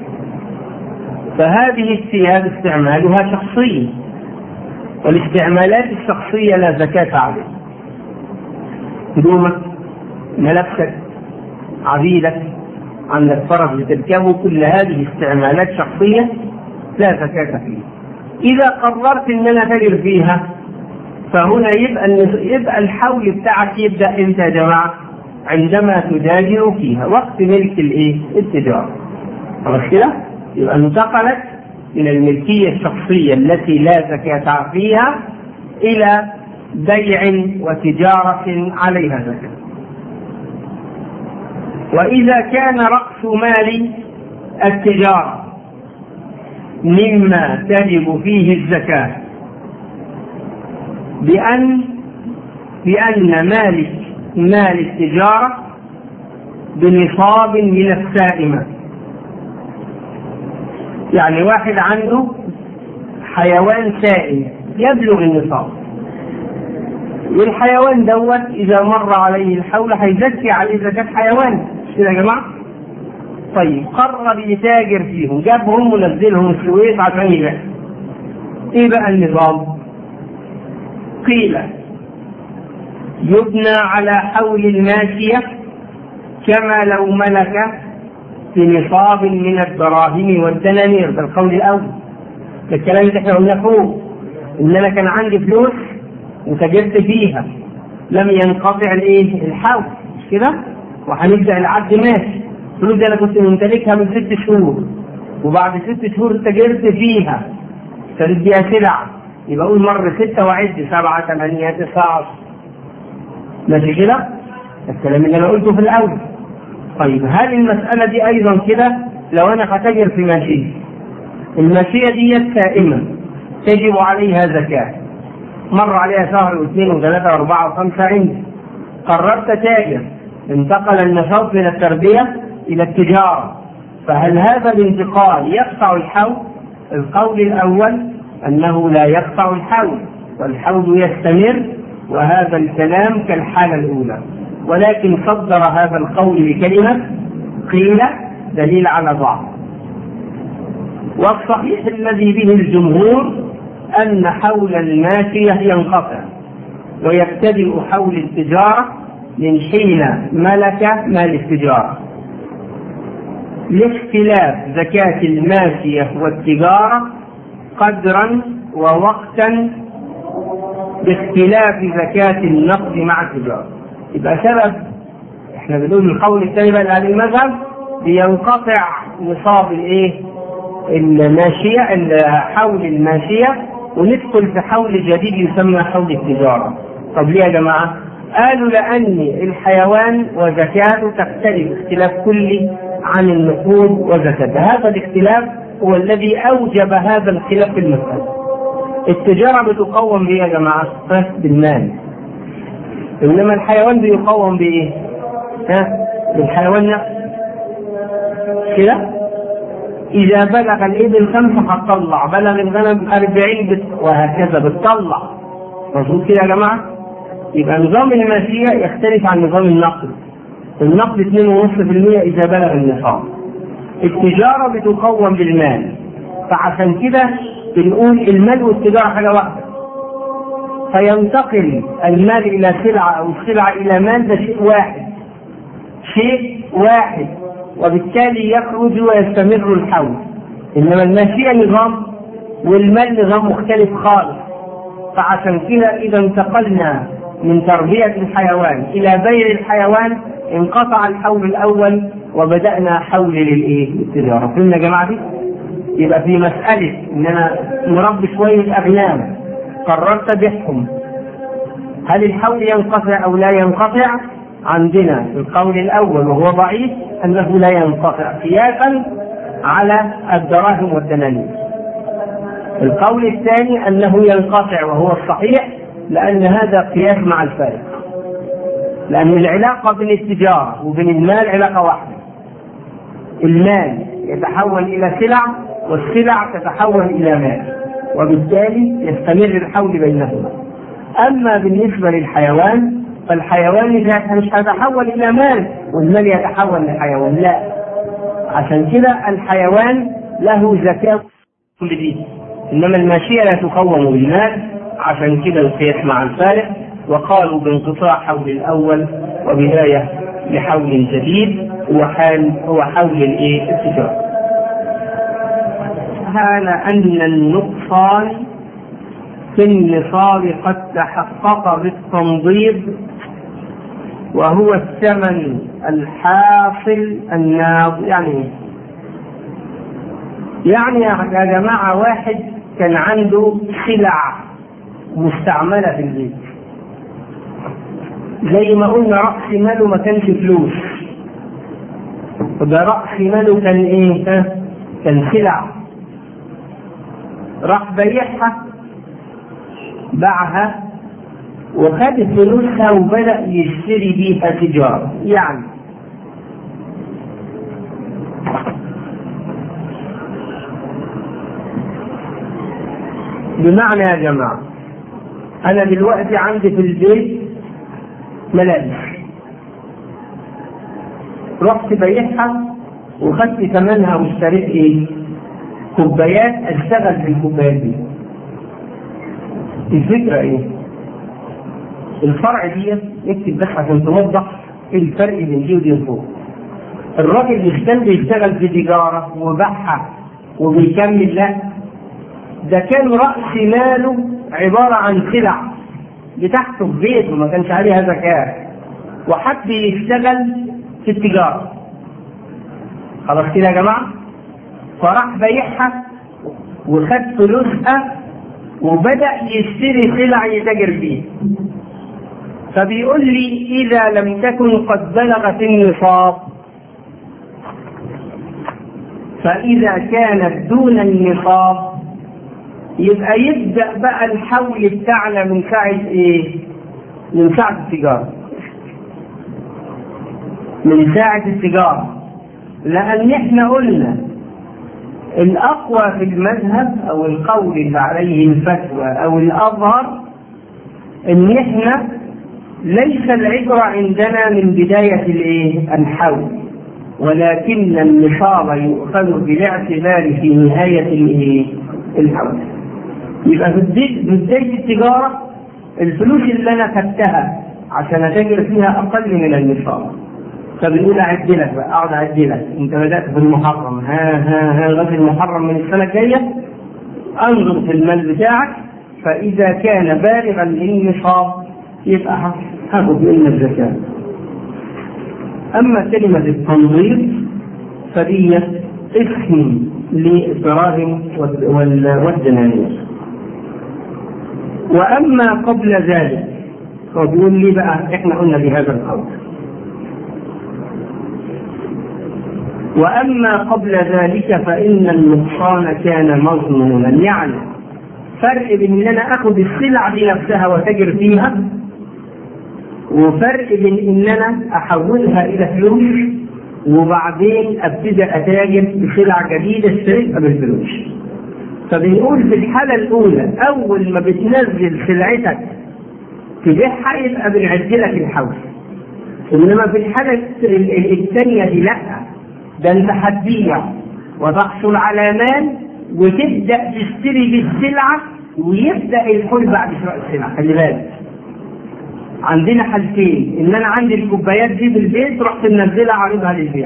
فهذه الثياب استعمالها شخصي والاستعمالات الشخصية لا زكاة عليها هدومك ملابسك عبيدك عندك فرس بتركبه كل هذه استعمالات شخصية لا زكاة فيها إذا قررت إن أنا أتاجر فيها فهنا يبقى يبقى الحول بتاعك يبدأ إمتى يا جماعة؟ عندما تتاجر فيها وقت ملك الإيه؟ التجارة. خلاص كده؟ يبقى انتقلت من الملكية الشخصية التي لا زكاة فيها إلى بيع وتجارة عليها زكاة. وإذا كان رأس مال التجارة مما تجب فيه الزكاة بأن بأن مالك مال التجارة بنصاب من السائمة يعني واحد عنده حيوان سائم يبلغ النصاب والحيوان دوت إذا مر عليه الحول هيزكي عليه زكاة حيوان كده يا جماعة طيب قرر يتاجر فيهم جابهم ونزلهم السويس عشان يبيع ايه بقى النظام قيل يبنى على حول الماشية كما لو ملك بنصاب من الدراهم والدنانير ده القول الأول ده الكلام اللي احنا قلناه فوق إن أنا كان عندي فلوس وتاجرت فيها لم ينقطع الايه؟ الحول مش كده؟ وهنبدأ العد ماشي الفلوس دي أنا كنت ممتلكها من ست شهور وبعد ست شهور تاجرت فيها اشتريت بيها سلع يبقى أقول مرة ستة وعد سبعة ثمانية تسعة عشر ماشي كده؟ الكلام اللي أنا قلته في الأول طيب هل المسألة دي أيضا كده لو أنا هتاجر في ماشية الماشية دي سائمة تجب عليها زكاة مر عليها شهر واثنين وثلاثة وأربعة وخمسة عندي قررت تاجر انتقل النشاط من التربية إلى التجارة فهل هذا الانتقال يقطع الحول؟ القول الأول أنه لا يقطع الحول والحول يستمر وهذا الكلام كالحالة الأولى ولكن صدر هذا القول بكلمة قيل دليل على ضعف والصحيح الذي به الجمهور أن حول الماشية ينقطع ويبتدئ حول التجارة من حين ملك مال التجارة لاختلاف زكاة الماشية والتجارة قدرا ووقتا باختلاف زكاة النقد مع التجارة يبقى سبب احنا بنقول القول الثاني بقى لأهل المذهب بينقطع نصاب الايه؟ الماشية حول الماشية وندخل في حول جديد يسمى حول التجارة. طب ليه يا جماعة؟ قالوا لأن الحيوان وزكاته تختلف اختلاف كلي عن النقود وزكاتها، هذا الاختلاف هو الذي أوجب هذا الخلاف في المسألة. التجارة بتقوم بإيه يا جماعة؟ بالمال. انما الحيوان بيقوم بايه؟ ها؟ بالحيوان نفسه كده؟ إذا بلغ الإبل خمسة هتطلع، بلغ الغنم أربعين بت... وهكذا بتطلع. مظبوط كده يا جماعة؟ يبقى نظام الماشية يختلف عن نظام النقد. النقد 2.5% إذا بلغ النصاب. التجارة بتقوم بالمال. فعشان كده بنقول المال والتجارة حاجة واحدة. فينتقل المال الى سلعه او السلعه الى مال ده شيء واحد شيء واحد وبالتالي يخرج ويستمر الحول انما الماشيه نظام والمال نظام مختلف خالص فعشان كده اذا انتقلنا من تربيه الحيوان الى بيع الحيوان انقطع الحول الاول وبدانا حول للايه؟ للتجاره فهمنا يا جماعه دي؟ يبقى في مساله ان انا مربي شويه اغنام قررت بيعهم هل الحول ينقطع او لا ينقطع عندنا القول الاول وهو ضعيف انه لا ينقطع قياسا على الدراهم والدنانير القول الثاني انه ينقطع وهو الصحيح لان هذا قياس مع الفارق لان العلاقه بين التجاره وبين المال علاقه واحده المال يتحول الى سلع والسلع تتحول الى مال وبالتالي يستمر الحول بينهما اما بالنسبه للحيوان فالحيوان مش هيتحول الى مال والمال يتحول لحيوان لا عشان كده الحيوان له زكاه كل دي انما الماشيه لا تقوم بالمال عشان كده القياس مع الفارق وقالوا بانقطاع حول الاول وبدايه لحول جديد هو حال هو حول الايه التجاره حال أن النقصان في النصاب قد تحقق بالتنظير وهو الثمن الحاصل الناظر يعني يعني يا جماعة واحد كان عنده سلع مستعملة في البيت زي ما قلنا رأس ماله ما كانش فلوس ده رأس ماله كان ايه؟ كان سلع راح بيعها باعها وخد فلوسها وبدأ يشتري بيها تجارة يعني بمعنى يا جماعة أنا دلوقتي عندي في البيت ملابس رحت بيعها وخدت ثمنها واشتريت ايه؟ كوبايات اشتغل في الكوبايات دي. الفكره ايه؟ الفرع دي اكتب بس عشان توضح الفرق بين دي ودي فوق. الراجل مش كان بيشتغل في تجاره وباعها وبيكمل لا ده كان راس ماله عباره عن سلع بتاعته في بيته ما كانش عليها زكاه وحب يشتغل في التجاره خلاص كده يا جماعه فراح بايعها وخد فلوسها وبدا يشتري سلع يتاجر فيها فبيقول لي اذا لم تكن قد بلغت النصاب فاذا كانت دون النصاب يبقى يبدا بقى الحول بتاعنا من ساعه ايه من ساعه التجاره من ساعه التجاره لان احنا قلنا الاقوى في المذهب او القول اللي عليه الفتوى او الاظهر ان احنا ليس العبره عندنا من بدايه الايه الحول ولكن النصاب يؤخذ بالاعتبار في نهايه الايه الحول يبقى في بدايه التجاره الفلوس اللي انا خدتها عشان اتاجر فيها اقل من النصاب فبنقول اعد لك بقى اقعد اعد لك انت بدات في المحرم ها ها ها لغايه المحرم من السنه الجايه انظر في المال بتاعك فاذا كان بالغا للنصاب يبقى هاخد منه الزكاه اما كلمه التنظيف فهي اسم للدراهم والدنانير واما قبل ذلك فبيقول لي بقى احنا قلنا بهذا القول واما قبل ذلك فان النقصان كان مضمونا يعني فرق بين ان انا اخذ السلع دي نفسها واتاجر فيها وفرق بين ان انا احولها الى فلوس وبعدين ابتدي اتاجر بسلع جديده اشتريتها بالفلوس فبنقول في الحاله الاولى اول ما بتنزل سلعتك تبيعها يبقى بنعد لك الحول انما في الحاله الثانيه دي لا ده انت هتبيع وتحصل على مال وتبدا تشتري بالسلعه ويبدا الحول بعد شراء السلعه خلي بالك عندنا حالتين ان انا عندي الكوبايات دي في البيت رحت منزلها عارضها للبيع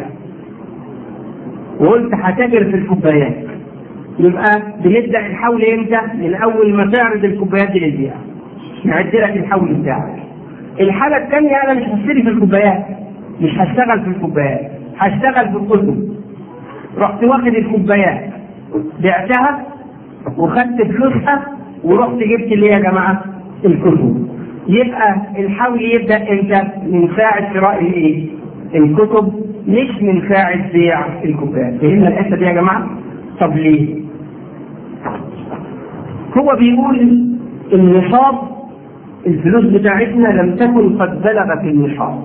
وقلت هتاجر في الكوبايات يبقى بنبدا الحول امتى؟ من اول ما تعرض الكوبايات دي للبيع نعد لك الحول بتاعك الحاله الثانيه انا مش هشتري في الكوبايات مش هشتغل في الكوبايات هشتغل في الكتب رحت واخد الكوبايات بعتها وخدت فلوسها ورحت جبت ليه يا جماعه الكتب يبقى الحول يبدا امتى؟ من ساعه شراء الايه؟ الكتب مش من ساعه بيع الكوبايات فهمنا الحته دي يا جماعه؟ طب ليه؟ هو بيقول النصاب الفلوس بتاعتنا لم تكن قد بلغت النصاب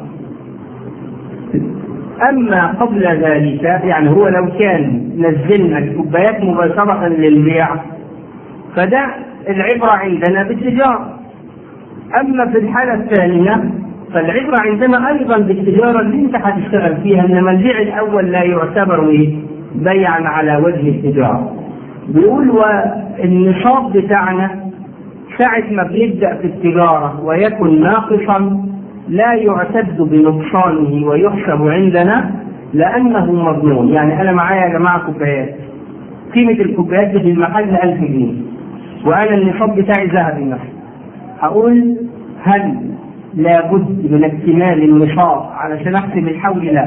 أما قبل ذلك يعني هو لو كان نزلنا الكوبايات مباشرة للبيع فده العبرة عندنا بالتجارة أما في الحالة الثانية فالعبرة عندنا أيضا بالتجارة اللي أنت هتشتغل فيها إنما البيع الأول لا يعتبر إيه؟ بيعا على وجه التجارة. بيقول والنصاب بتاعنا ساعة ما بيبدأ في التجارة ويكن ناقصا لا يعتد بنقصانه ويحسب عندنا لأنه مضمون، يعني أنا معايا يا جماعة كوبايات. قيمة الكوبايات دي في المحل 1000 جنيه. وأنا النصاب بتاعي ذهبي مثلا. هقول هل لابد من اكتمال النصاب علشان احسب الحول لا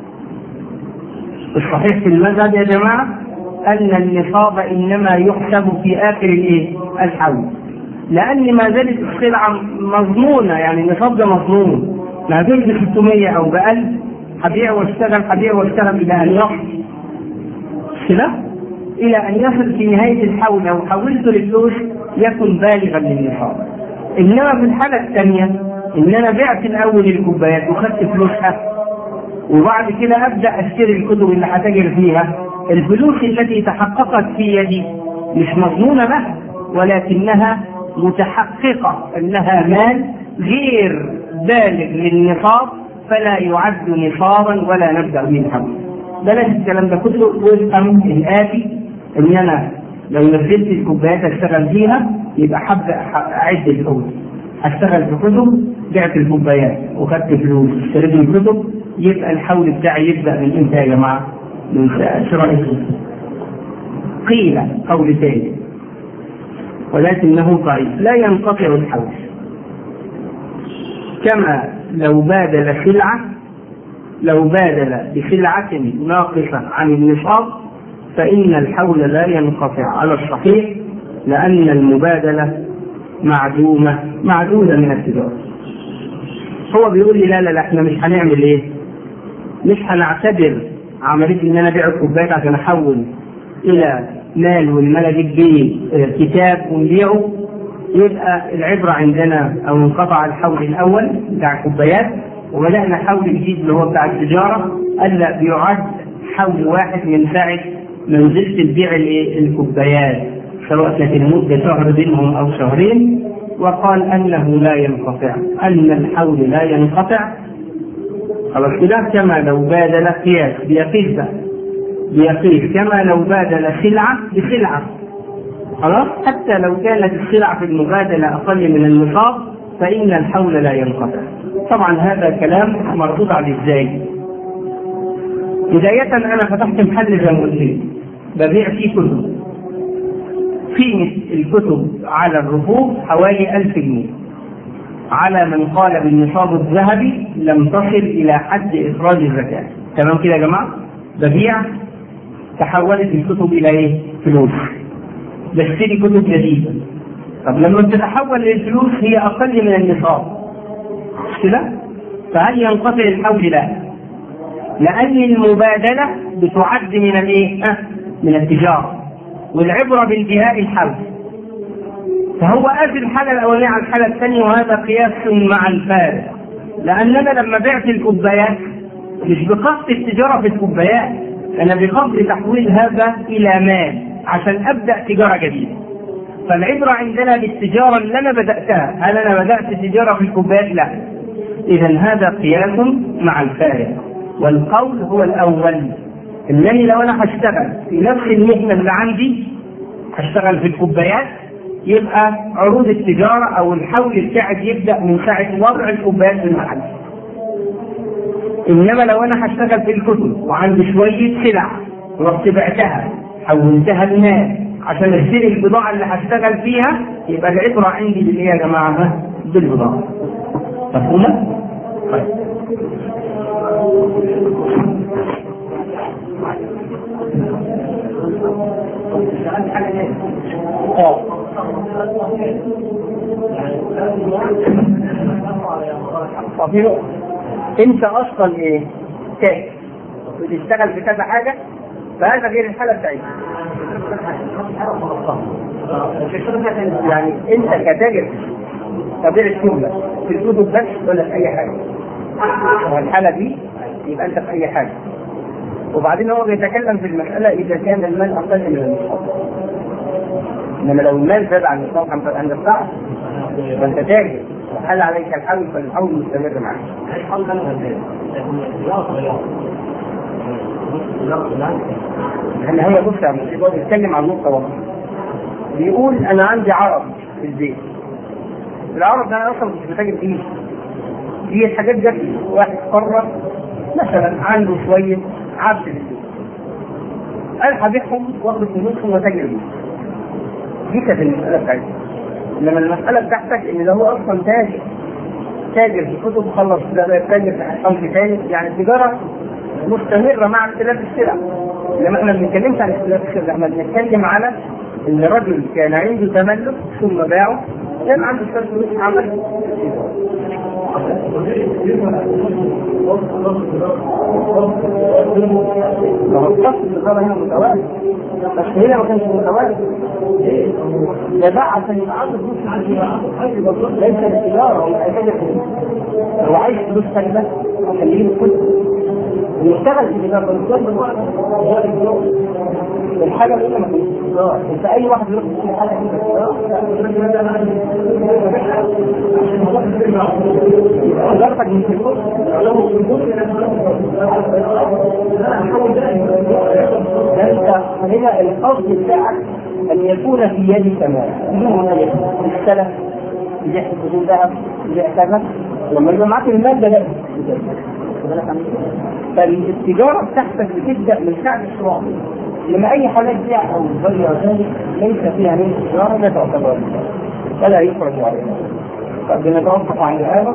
الصحيح في المذهب يا جماعه ان النصاب انما يحسب في اخر الايه؟ الحول لان ما زالت السلعه مضمونه يعني النصاب ده مضمون ما بين ب 600 او ب 1000 هبيع واشتغل هبيع واشتغل الى ان يصل كده الى ان يصل في نهايه الحول لو حولته لفلوس يكن بالغا للنصاب انما في الحاله الثانيه ان انا بعت الاول الكوبايات وخدت فلوسها وبعد كده ابدا اشتري الكتب اللي هتاجر فيها الفلوس التي تحققت في يدي مش مضمونه لها ولكنها متحققه انها مال غير بالغ للنصاب فلا يعد نصابا ولا نبدا به الحول بلاش الكلام ده كله وافهم الآتي إن أنا لو نزلت الكوبايات أشتغل فيها يبقى هبدأ أعد الفلوس أشتغل في كتب بعت الكوبايات وخدت فلوس اشتريت الكتب يبقى الحول بتاعي يبدأ من إمتى يا جماعة؟ من شراء الكتب. قيل قول ثاني ولكنه ضعيف لا ينقطع الحول كما لو بادل سلعة لو بادل بسلعة ناقصة عن النصاب فإن الحول لا ينقطع على الصحيح لأن المبادلة معدومة معدودة من التجارة هو بيقول لي لا لا لا احنا مش هنعمل ايه؟ مش هنعتبر عملية ان انا ابيع الكوبايات عشان احول الى مال والمال اجيب بيه كتاب ونبيعه يبقى العبرة عندنا او انقطع الحول الاول بتاع الكوبايات وبدأنا حول جديد اللي هو بتاع التجارة ألا بيعد حول واحد من ساعة ما نزلت البيع الكوبايات سواء كانت المدة شهر بينهم أو شهرين وقال أنه لا ينقطع أن الحول لا ينقطع خلاص كده كما لو بادل قياس بيقيس بقى بيقيس كما لو بادل سلعة بسلعة خلاص حتى لو كانت السلعة في المبادلة أقل من النصاب فإن الحول لا ينقطع طبعا هذا كلام مردود عليه ازاي؟ بداية أنا فتحت محل زي ما قلت ببيع فيه كتب قيمة الكتب على الرفوف حوالي ألف جنيه على من قال بالنصاب الذهبي لم تصل إلى حد إخراج الزكاة تمام كده يا جماعة؟ ببيع تحولت الكتب إلى إيه؟ فلوس بشتري كتب جديدة طب لما تتحول للفلوس هي أقل من النصاب مش كده؟ فهل ينقطع الحول؟ لا لأن المبادلة بتعد من الإيه؟ أه؟ من التجارة والعبرة بانتهاء الحول فهو قاس الحالة الأولانية على الحالة الثانية وهذا قياس مع الفارق لأننا لما بعت الكوبايات مش بقصد التجارة في الكوبايات أنا بقصد تحويل هذا إلى مال عشان أبدأ تجارة جديدة فالعبرة عندنا بالتجارة اللي أنا بدأتها هل أنا بدأت تجارة في الكوبايات؟ لا إذا هذا قياس مع الفارق والقول هو الأول انني لو انا هشتغل في نفس المهنه اللي عندي هشتغل في الكوبايات يبقى عروض التجاره او الحول بتاعي يبدا من ساعه وضع الكوبايات في المحل. انما لو انا هشتغل في الكتب وعندي شويه سلع ورحت بعتها حولتها لمال عشان اشتري البضاعه اللي هشتغل فيها يبقى العبره عندي بالايه يا جماعه؟ بالبضاعه. مفهومه؟ طيب. طب انت اصلا ايه؟ تاجر بتشتغل في كذا حاجه فهذا غير الحاله بتاعتك. يعني انت كتاجر تبيع الشغل في الكتب بس ولا في اي حاجه؟ الحاله دي يبقى انت في اي حاجه. وبعدين هو بيتكلم في المسألة إذا كان المال أقل من النصاب. إنما لو المال زاد عن النصاب عن عند الصعب فأنت تاجر وحل عليك الحول فالحول مستمر معك. الحول ده لأن هي بص يا مصيبة بيتكلم عن نقطة واحدة. بيقول أنا عندي عرض في البيت. العرض ده أنا أصلا مش بتاجر فيه. دي الحاجات جت واحد قرر مثلا عنده شوية عبد في البيت. قال هبيعهم واخد فلوسهم وتاجر بيهم. دي كانت المسألة بتاعتي. إنما المسألة بتاعتك إن ده هو أصلا تاجر. تاجر في كتب خلص ده بقى تاجر في صنف ثاني يعني التجارة مستمرة مع اختلاف السلع. إنما إحنا ما بنتكلمش عن اختلاف السلع، إحنا بنتكلم على إن رجل كان عنده تملك ثم باعه كان عنده شوية فلوس عمل لو القصد الإقامة هنا متوازي بس هنا ما كانش متوازي ده باع عشان يبقى عنده فلوس ليس التجارة ولا يحتاج هو عايز فلوس ثانية عشان يجيب الكل ويشتغل في التجارة الحاجة اللي ما فيش انت اي واحد يروح يشتري حاجة تجارتك من الفلوس هنا القصد بتاعك ان يكون في يدي تمام السلف يحب بدون ذهب كذا لما يبقى معاك الماده لا فالتجاره بتاعتك بتبدا من ساعه الشراء لما اي حاجه بيع او غير ذلك ليس فيها من التجاره لا تعتبر ولا يخرج عليها فبنتوقف عن هذا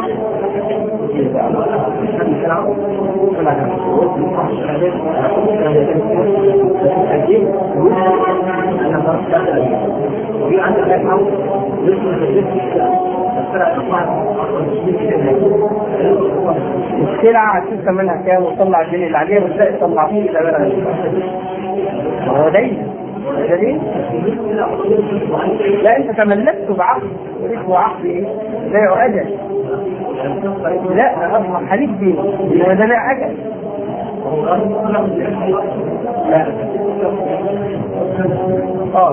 السلعة هتشوف منها كام وتطلع الجنيه اللي عليها وتلاقي تطلع فيه إلى غير هو دايما دليل لا انت تملكته بعقد اسمه عقد ايه؟ بيع اجل لا اصلا حليف دي هو ده بيع اجل لا اه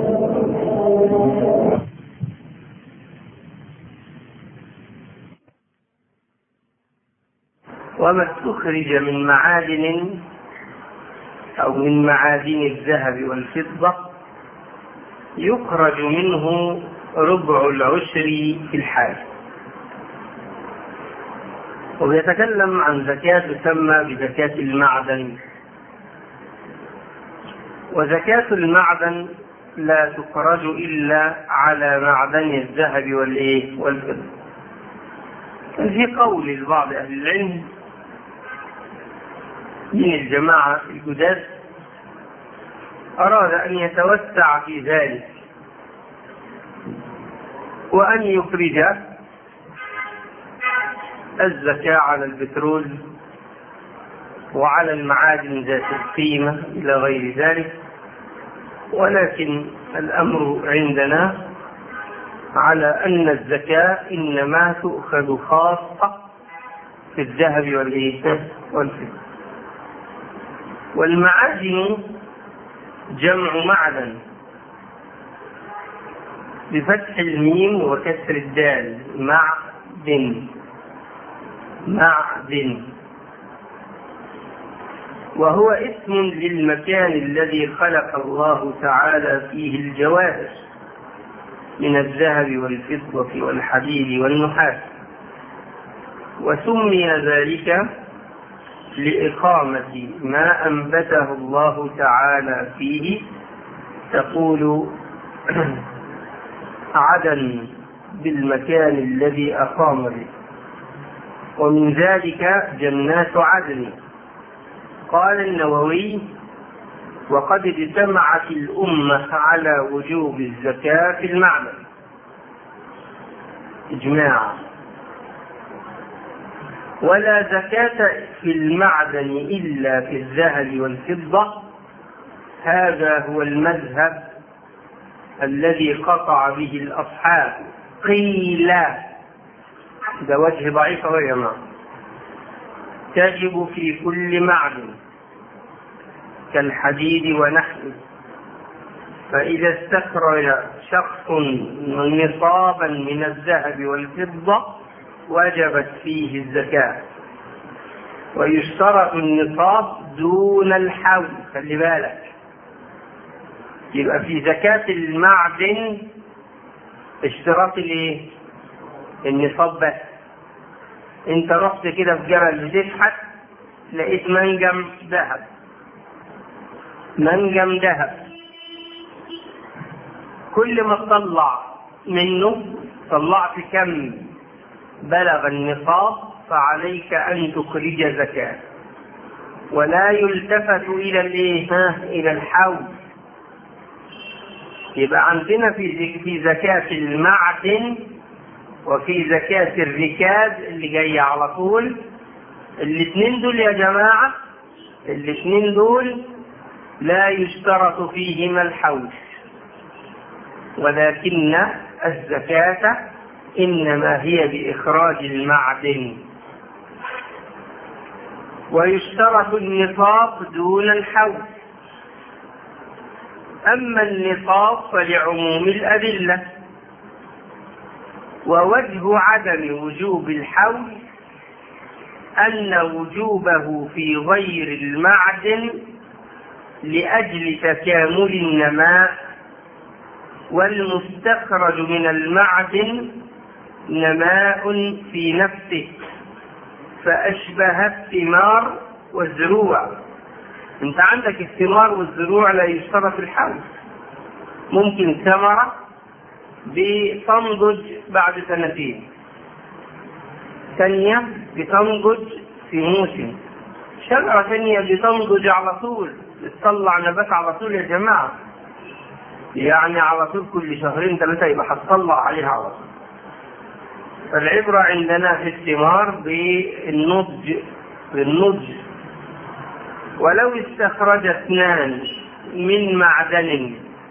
وما استخرج من معادن أو من معادن الذهب والفضة يخرج منه ربع العشر في الحال ويتكلم عن زكاة تسمى بزكاة المعدن وزكاة المعدن لا تخرج إلا على معدن الذهب والإيه والفضة في قول لبعض أهل العلم من الجماعة الجداد أراد أن يتوسع في ذلك وأن يخرج الزكاة على البترول وعلى المعادن ذات القيمة إلى غير ذلك ولكن الأمر عندنا على أن الزكاة إنما تؤخذ خاصة في الذهب والفضة والمعادن جمع معدن بفتح الميم وكسر الدال معدن معدن وهو اسم للمكان الذي خلق الله تعالى فيه الجواهر من الذهب والفضة والحديد والنحاس وسمي ذلك لإقامة ما أنبته الله تعالى فيه تقول عدن بالمكان الذي أقام به ومن ذلك جنات عدن قال النووي وقد اجتمعت الأمة على وجوب الزكاة في المعنى إجماعا ولا زكاة في المعدن إلا في الذهب والفضة هذا هو المذهب الذي قطع به الأصحاب قيل ده وجه ضعيف يا جماعة تجب في كل معدن كالحديد ونحوه فإذا استخرج شخص نصابا من الذهب والفضة وجبت فيه الزكاة ويشترط النصاب دون الحول خلي بالك يبقى في زكاة المعدن اشتراط الايه؟ النصاب بس انت رحت كده في جبل بتشحت لقيت منجم ذهب منجم ذهب كل ما تطلع منه طلعت كم بلغ النصاب فعليك ان تخرج زكاه ولا يلتفت الى الايه الى الحول يبقى عندنا في في زكاه المعدن وفي زكاه الركاز اللي جايه على طول الاثنين دول يا جماعه الاثنين دول لا يشترط فيهما الحول ولكن الزكاه انما هي باخراج المعدن ويشترط النصاب دون الحول اما النصاب فلعموم الادله ووجه عدم وجوب الحول ان وجوبه في غير المعدن لأجل تكامل النماء والمستخرج من المعدن نماء في نفسه فأشبه الثمار والزروع انت عندك الثمار والزروع لا يشترط الحول ممكن ثمرة بتنضج بعد سنتين ثانية بتنضج في موسم شجرة ثانية بتنضج على طول بتطلع نبات على طول يا جماعة يعني على طول كل شهرين ثلاثة يبقى هتطلع عليها على طول فالعبرة عندنا في الثمار بالنضج بالنضج ولو استخرج اثنان من معدن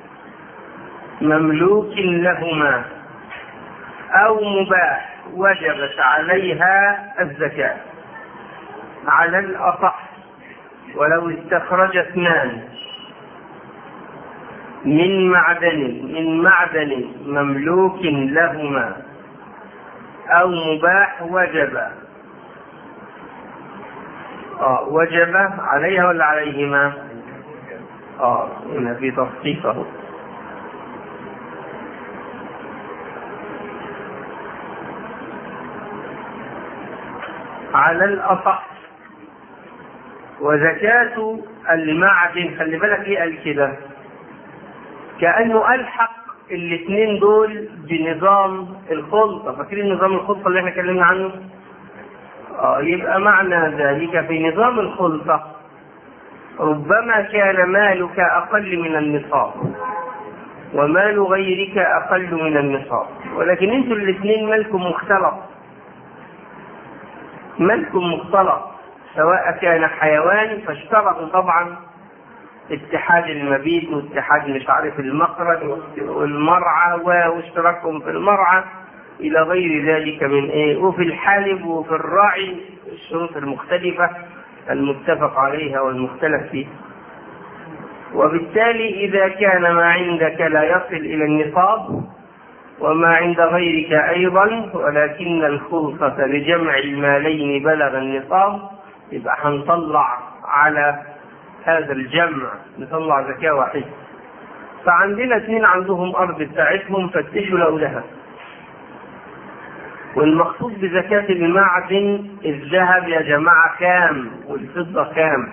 مملوك لهما أو مباح وجبت عليها الزكاة على الأصح ولو استخرج اثنان من معدن من معدن مملوك لهما أو مباح وجب آه وجب عليها ولا عليهما؟ آه هنا في تخصيص أهو على الأصح وزكاة المعدن خلي بالك ايه قال كده كأنه ألحق الاثنين دول بنظام الخلطة فاكرين نظام الخلطة اللي احنا اتكلمنا عنه؟ آه يبقى معنى ذلك في نظام الخلطة ربما كان مالك أقل من النصاب ومال غيرك أقل من النصاب ولكن انتوا الاثنين مالكم مختلط مالكم مختلط سواء كان حيوان فاشترطوا طبعا اتحاد المبيت واتحاد مش عارف المخرج والمرعى واشتراكهم في المرعى الى غير ذلك من ايه وفي الحالب وفي الراعي الشروط المختلفه المتفق عليها والمختلف فيها وبالتالي اذا كان ما عندك لا يصل الى النصاب وما عند غيرك ايضا ولكن الخلطه لجمع المالين بلغ النصاب يبقى هنطلع على هذا الجمع نطلع زكاة واحدة فعندنا اثنين عندهم أرض بتاعتهم فتشوا لقوا ذهب والمقصود بزكاة المعدن الذهب يا جماعة كام والفضة كام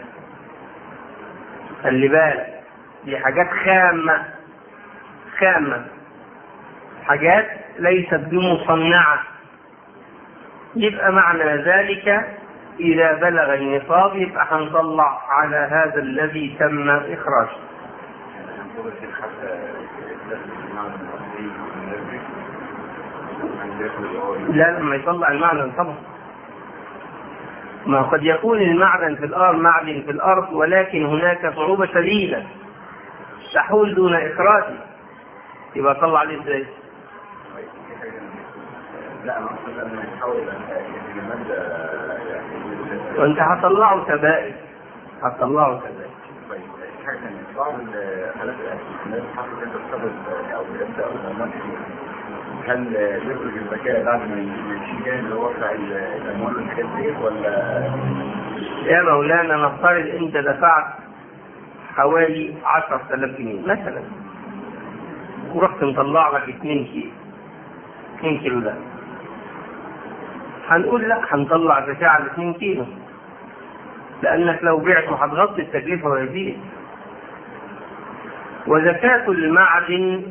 خلي بالك دي حاجات خامة خامة حاجات ليست بمصنعة يبقى معنى ذلك إذا بلغ النصاب يبقى هنطلع على هذا الذي تم إخراجه. لا لما يطلع المعدن طبعا. ما قد يكون المعدن في الأرض معدن في الأرض ولكن هناك صعوبة شديدة تحول دون إخراجه. يبقى طلع عليه ازاي؟ لا انا اقصد ان يحاول الماده وانت هتطلعه سبائك هتطلعه سبائك حاجه ثانيه بعض الحالات الناس حصلت انت تصرف او يبدا او هل يخرج الزكاه بعد ما يشيل جانب اللي هو بتاع الاموال والحاجات ديت ولا يا مولانا نفترض انت دفعت حوالي 10000 جنيه مثلا ورحت مطلع لك 2 كيلو 2 كيلو ده هنقول لا هنطلع زكاة على 2 كيلو لأنك لو بعته هتغطي التكلفة ويزيد وزكاة المعدن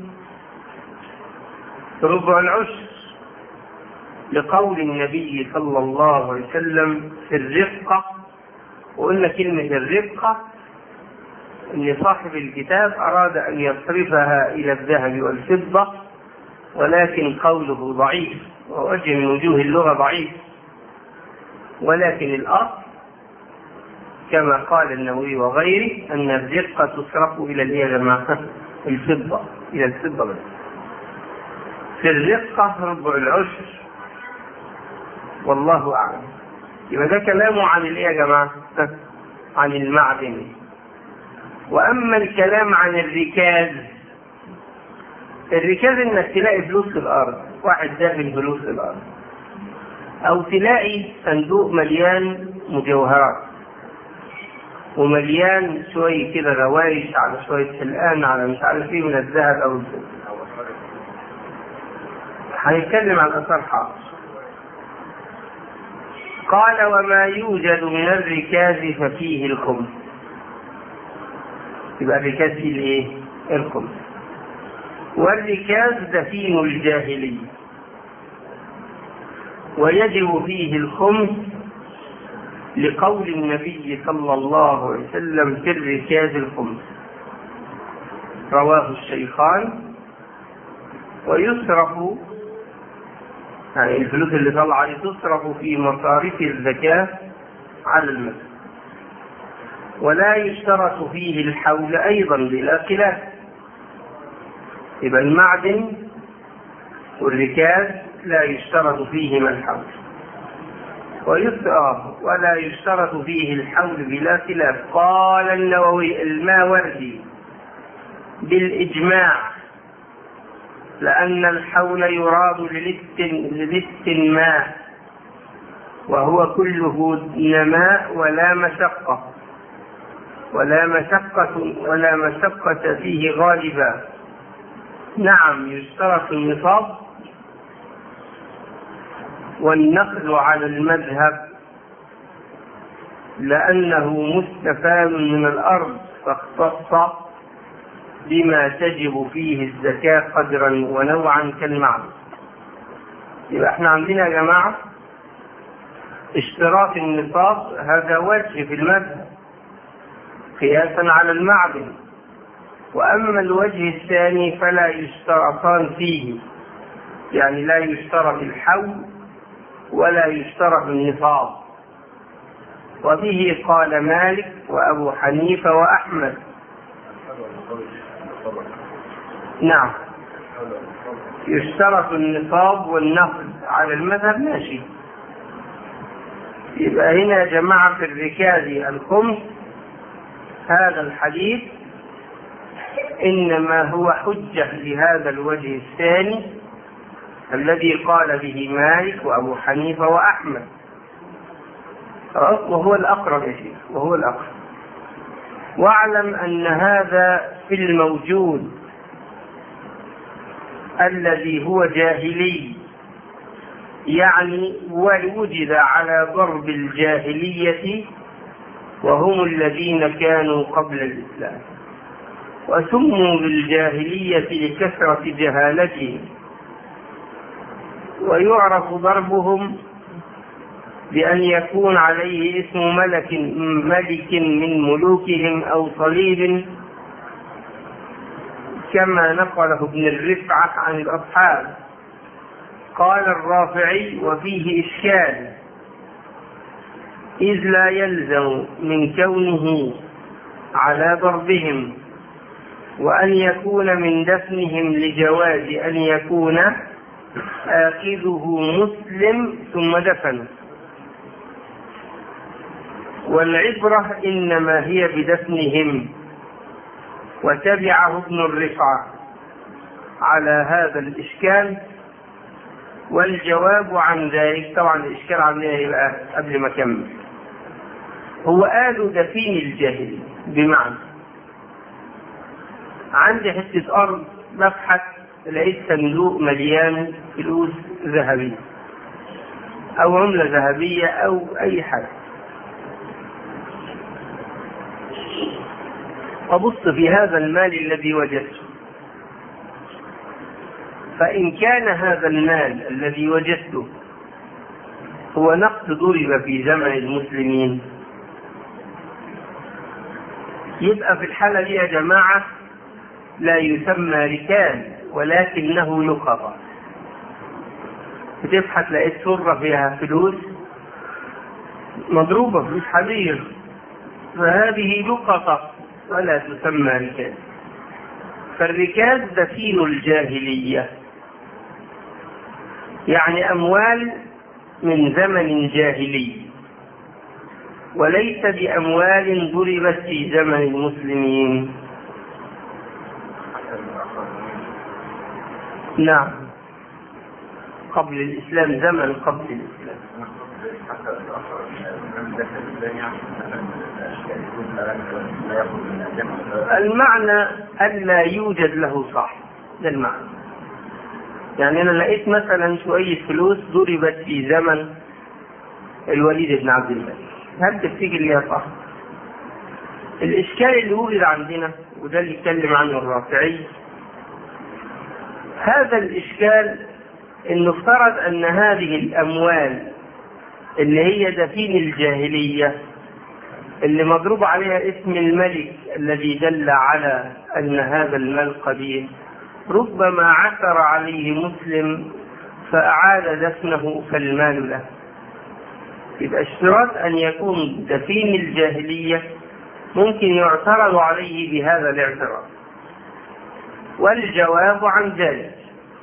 ربع العشر لقول النبي صلى الله عليه وسلم في الرفقة وقلنا كلمة الرفقة أن صاحب الكتاب أراد أن يصرفها إلى الذهب والفضة ولكن قوله ضعيف ووجه من وجوه اللغة ضعيف ولكن الأصل كما قال النووي وغيره أن الرقة تصرف إلى الإيه يا جماعة؟ الفضة إلى الفضة بس في الرقة ربع العشر والله أعلم يبقى ده كلامه عن الإيه يا جماعة؟ عن المعدن وأما الكلام عن الركاز الركاز إنك تلاقي فلوس في الأرض واحد داخل فلوس في الأرض أو تلاقي صندوق مليان مجوهرات ومليان شوية كده روايش على شوية حلقان على مش عارف ايه من الذهب او الفضة هنتكلم عن اثار حاضر قال وما يوجد من الركاز ففيه الخمس يبقى الركاز فيه الايه الخمس والركاز دفين الجاهلية ويجب فيه الخمس لقول النبي صلى الله عليه وسلم في الركاز الخمس رواه الشيخان ويصرف يعني الفلوس اللي طلع دي تصرف في مصاريف الزكاة على المسجد ولا يشترط فيه الحول أيضا بلا خلاف يبقى المعدن والركاز لا يشترط فيهما الحول ويسأل ولا يشترط فيه الحول بلا خلاف قال النووي الماوردي بالإجماع لأن الحول يراد للست ماء وهو كله نماء ولا مشقة ولا مشقة ولا مشقة فيه غالبا نعم يشترط النصاب والنقل على المذهب لأنه مستفاد من الأرض فاختص بما تجب فيه الزكاة قدرا ونوعا كالمعنى يبقى احنا عندنا يا جماعة اشتراط النصاب هذا وجه في المذهب قياسا على المعدن وأما الوجه الثاني فلا يشترطان فيه يعني لا يشترط الحول ولا يشترط النصاب وبه قال مالك وأبو حنيفة وأحمد نعم يشترط النصاب والنقد على المذهب ماشي يبقى هنا يا جماعة في الركاز الخمس هذا الحديث إنما هو حجة لهذا الوجه الثاني الذي قال به مالك وأبو حنيفة وأحمد وهو الأقرب يا شيخ وهو الأقرب واعلم أن هذا في الموجود الذي هو جاهلي يعني وجد على ضرب الجاهلية وهم الذين كانوا قبل الإسلام وسموا بالجاهلية لكثرة جهالتهم ويعرف ضربهم بأن يكون عليه اسم ملك ملك من ملوكهم أو صليب كما نقله ابن الرفعة عن الأصحاب قال الرافعي وفيه إشكال إذ لا يلزم من كونه على ضربهم وأن يكون من دفنهم لجواز أن يكون آخذه مسلم ثم دفنه والعبرة إنما هي بدفنهم وتبعه ابن الرفعة على هذا الإشكال والجواب عن ذلك طبعا الإشكال عن يبقى قبل ما أكمل هو قالوا دفين الجاهل بمعنى عندي حتة أرض ببحث لقيت صندوق مليان فلوس ذهبية أو عملة ذهبية أو أي حاجة أبص في هذا المال الذي وجدته فإن كان هذا المال الذي وجدته هو نقد ضرب في زمن المسلمين يبقى في الحالة دي يا جماعة لا يسمى ركان ولكنه لقطة بتبحث لقيت سرة فيها فلوس مضروبة فلوس حرير فهذه لقطة ولا تسمى ركاز فالركاز دفين الجاهلية يعني أموال من زمن جاهلي وليس بأموال ضربت في زمن المسلمين نعم قبل الإسلام زمن قبل الإسلام يعني يكون لا لا ياخذ من الجمع المعنى ألا يوجد له صاحب ده المعنى يعني أنا لقيت مثلا شوية فلوس ضربت في زمن الوليد بن عبد الملك هل تفتكر ليها صاحب؟ الإشكال اللي وجد عندنا وده اللي اتكلم عنه الرافعي هذا الإشكال إنه افترض أن هذه الأموال اللي هي دفين الجاهلية اللي مضروب عليها اسم الملك الذي دل على أن هذا المال قديم ربما عثر عليه مسلم فأعاد دفنه فالمال له يبقى اشتراط أن يكون دفين الجاهلية ممكن يعترض عليه بهذا الاعتراض والجواب عن ذلك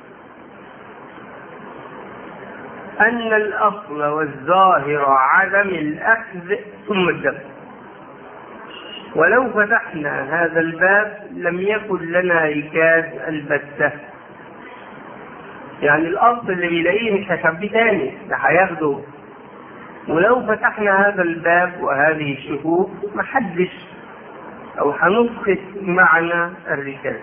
أن الأصل والظاهر عدم الأخذ ثم الدفع ولو فتحنا هذا الباب لم يكن لنا ركاز البتة يعني الأصل اللي بيلاقيه مش هيخبيه تاني ده هياخده ولو فتحنا هذا الباب وهذه الشكوك محدش أو هنسقط معنى الركاز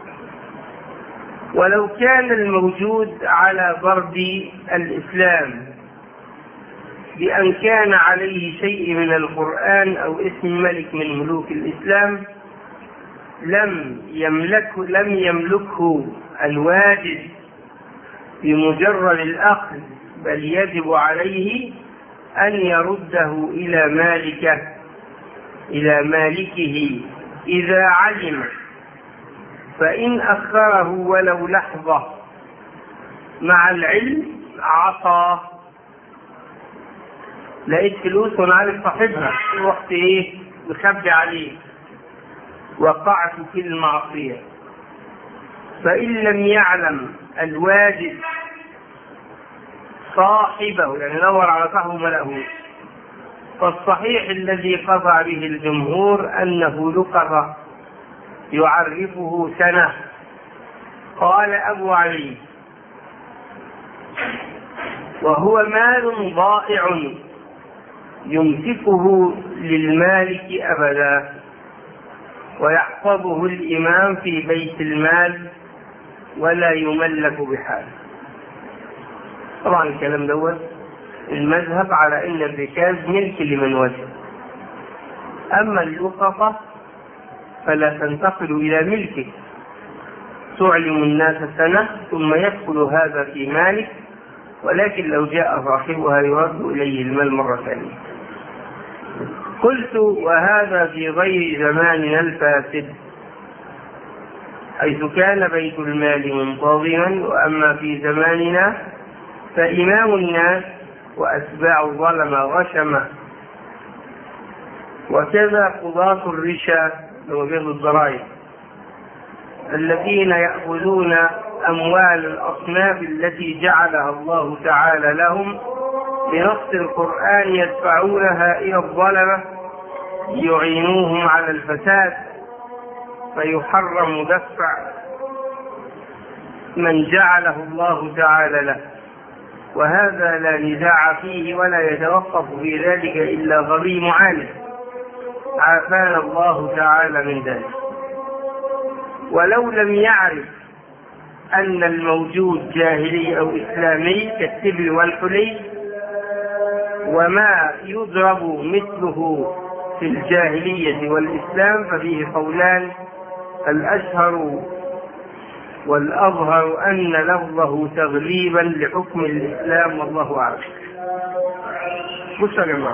ولو كان الموجود على ضرب الإسلام بأن كان عليه شيء من القرآن أو اسم ملك من ملوك الإسلام لم يملك لم يملكه الواجد بمجرد الأخذ بل يجب عليه أن يرده إلى مالكه إلى مالكه إذا علم فإن أخره ولو لحظة مع العلم عصى لقيت فلوس وانا عارف صاحبها رحت ايه مخبي عليه وقعت في المعصية فإن لم يعلم الواجد صاحبه يعني دور على صاحبه ما لقهوش فالصحيح الذي قضى به الجمهور أنه لقط يعرفه سنة قال أبو علي وهو مال ضائع يمسكه للمالك أبدا ويحفظه الإمام في بيت المال ولا يملك بحال طبعا الكلام دوت المذهب على ان الركاز ملك لمن وجد اما اللقطه فلا تنتقل الى ملكه تعلم الناس سنه ثم يدخل هذا في مالك ولكن لو جاء صاحبها يرد اليه المال مره ثانيه قلت وهذا في غير زماننا الفاسد حيث كان بيت المال منتظما واما في زماننا فإمام الناس وأتباع الظلم غشمة وكذا قضاة الرشا وبيض الضرائب الذين يأخذون أموال الأصناف التي جعلها الله تعالى لهم بنص القرآن يدفعونها إلى الظلمة ليعينوهم على الفساد فيحرم دفع من جعله الله تعالى له وهذا لا نزاع فيه ولا يتوقف في ذلك إلا غبي معاند عافانا الله تعالى من ذلك ولو لم يعرف أن الموجود جاهلي أو إسلامي كالتبل والحلي وما يضرب مثله في الجاهلية والإسلام ففيه قولان الأشهر والأظهر أن لفظه تغليبا لحكم الإسلام والله أعلم. بص يا جماعة.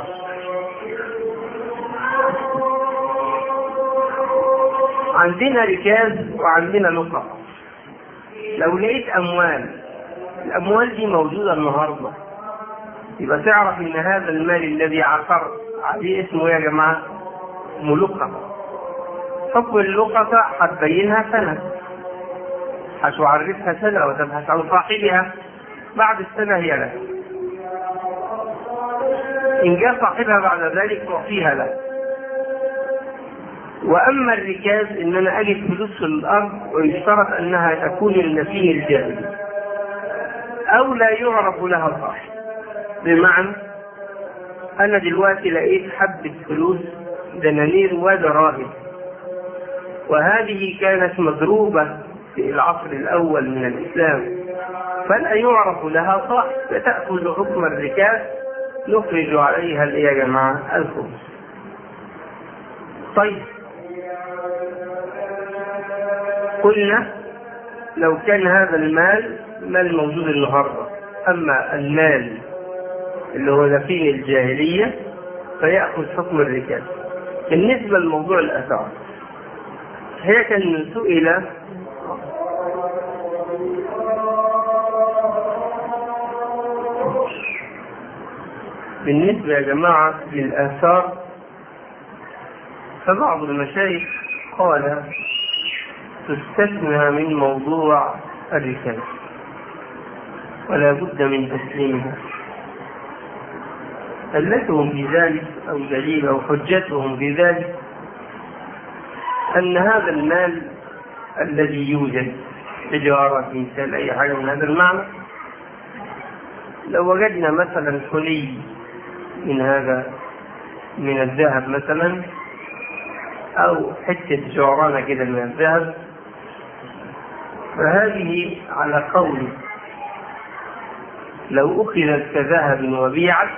عندنا ركاز وعندنا لقطة. لو لقيت أموال الأموال دي موجودة النهاردة يبقى تعرف إن هذا المال الذي عثر عليه اسمه يا جماعة ملقطة. حكم اللقطة هتبينها سنة هتعرفها سنة وتبحث عن صاحبها بعد السنة هي لك إن جاء صاحبها بعد ذلك تعطيها له وأما الركاز إن أنا أجد فلوس في الأرض ويشترط أنها تكون للنسيم الجاهلي أو لا يعرف لها صاحب بمعنى أنا دلوقتي لقيت حبة فلوس دنانير ودراهم وهذه كانت مضروبة في العصر الأول من الإسلام فلا يعرف لها صاحب فتأخذ حكم الركاز نخرج عليها الإيه يا جماعة الخبز طيب قلنا لو كان هذا المال مال موجود النهارده اما المال اللي هو دفين الجاهليه فياخذ حكم الركاز بالنسبه لموضوع الاثار هي كان سئل بالنسبة يا جماعة للآثار فبعض المشايخ قال تستثنى من موضوع الركاز ولا بد من تسليمها علتهم في ذلك أو دليل أو حجتهم في ذلك أن هذا المال الذي يوجد تجارة مثال أي حاجة من هذا المعنى لو وجدنا مثلا حلي من هذا من الذهب مثلا أو حتة جعرانة كده من الذهب فهذه على قول لو أخذت كذهب وبيعت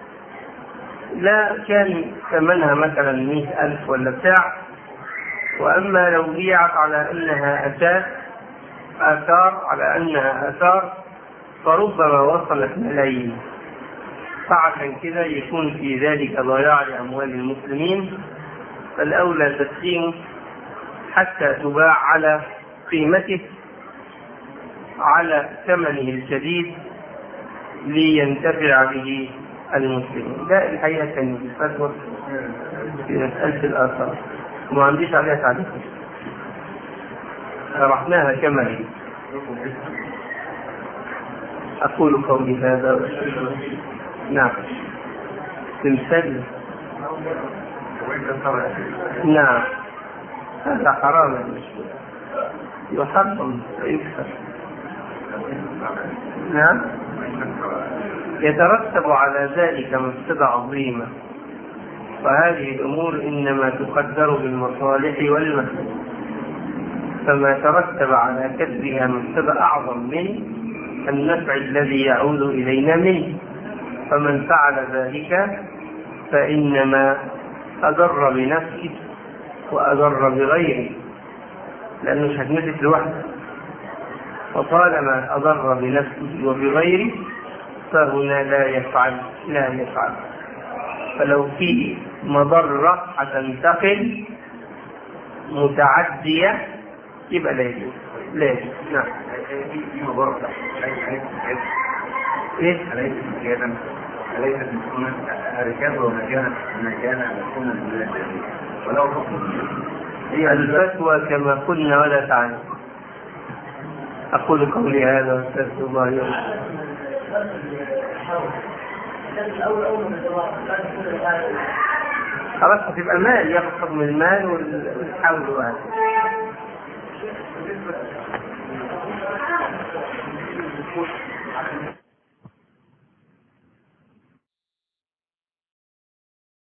لا كان ثمنها مثلا مئة ألف ولا بتاع وأما لو بيعت على أنها أثاث آثار على أنها آثار فربما وصلت ملايين فعشان كده يكون في ذلك ضياع لأموال المسلمين فالأولى تسليمه حتى تباع على قيمته على ثمنه الجديد لينتفع به المسلمين ده الحقيقة كان الفتوى في مسألة الآثار وما عنديش عليها تعليق شرحناها كما هي أقول قولي هذا نعم تمثال نعم هذا حرام يحرم ويكسر نعم يترتب على ذلك مفسدة عظيمة وهذه الأمور إنما تقدر بالمصالح والمفاسد فما ترتب على كسبها مفسدة أعظم من النفع الذي يعود إلينا منه فمن فعل ذلك فإنما أضر بنفسه وأضر بغيره لأنه مش هتمسك لوحده وطالما أضر بنفسه وبغيره فهنا لا يفعل لا يفعل فلو في مضرة هتنتقل متعدية يبقى لا يجوز لا يجوز نعم في مضرة ايه أليس زيادة أليست مسكونة ركاب ومكانة مكانة مسكونة ولو حكم هي الفتوى كما قلنا ولا تعلم أقول قولي هذا واستغفر الله لي ولكم. خلاص هتبقى مال ياخد حكم المال والحول وهذا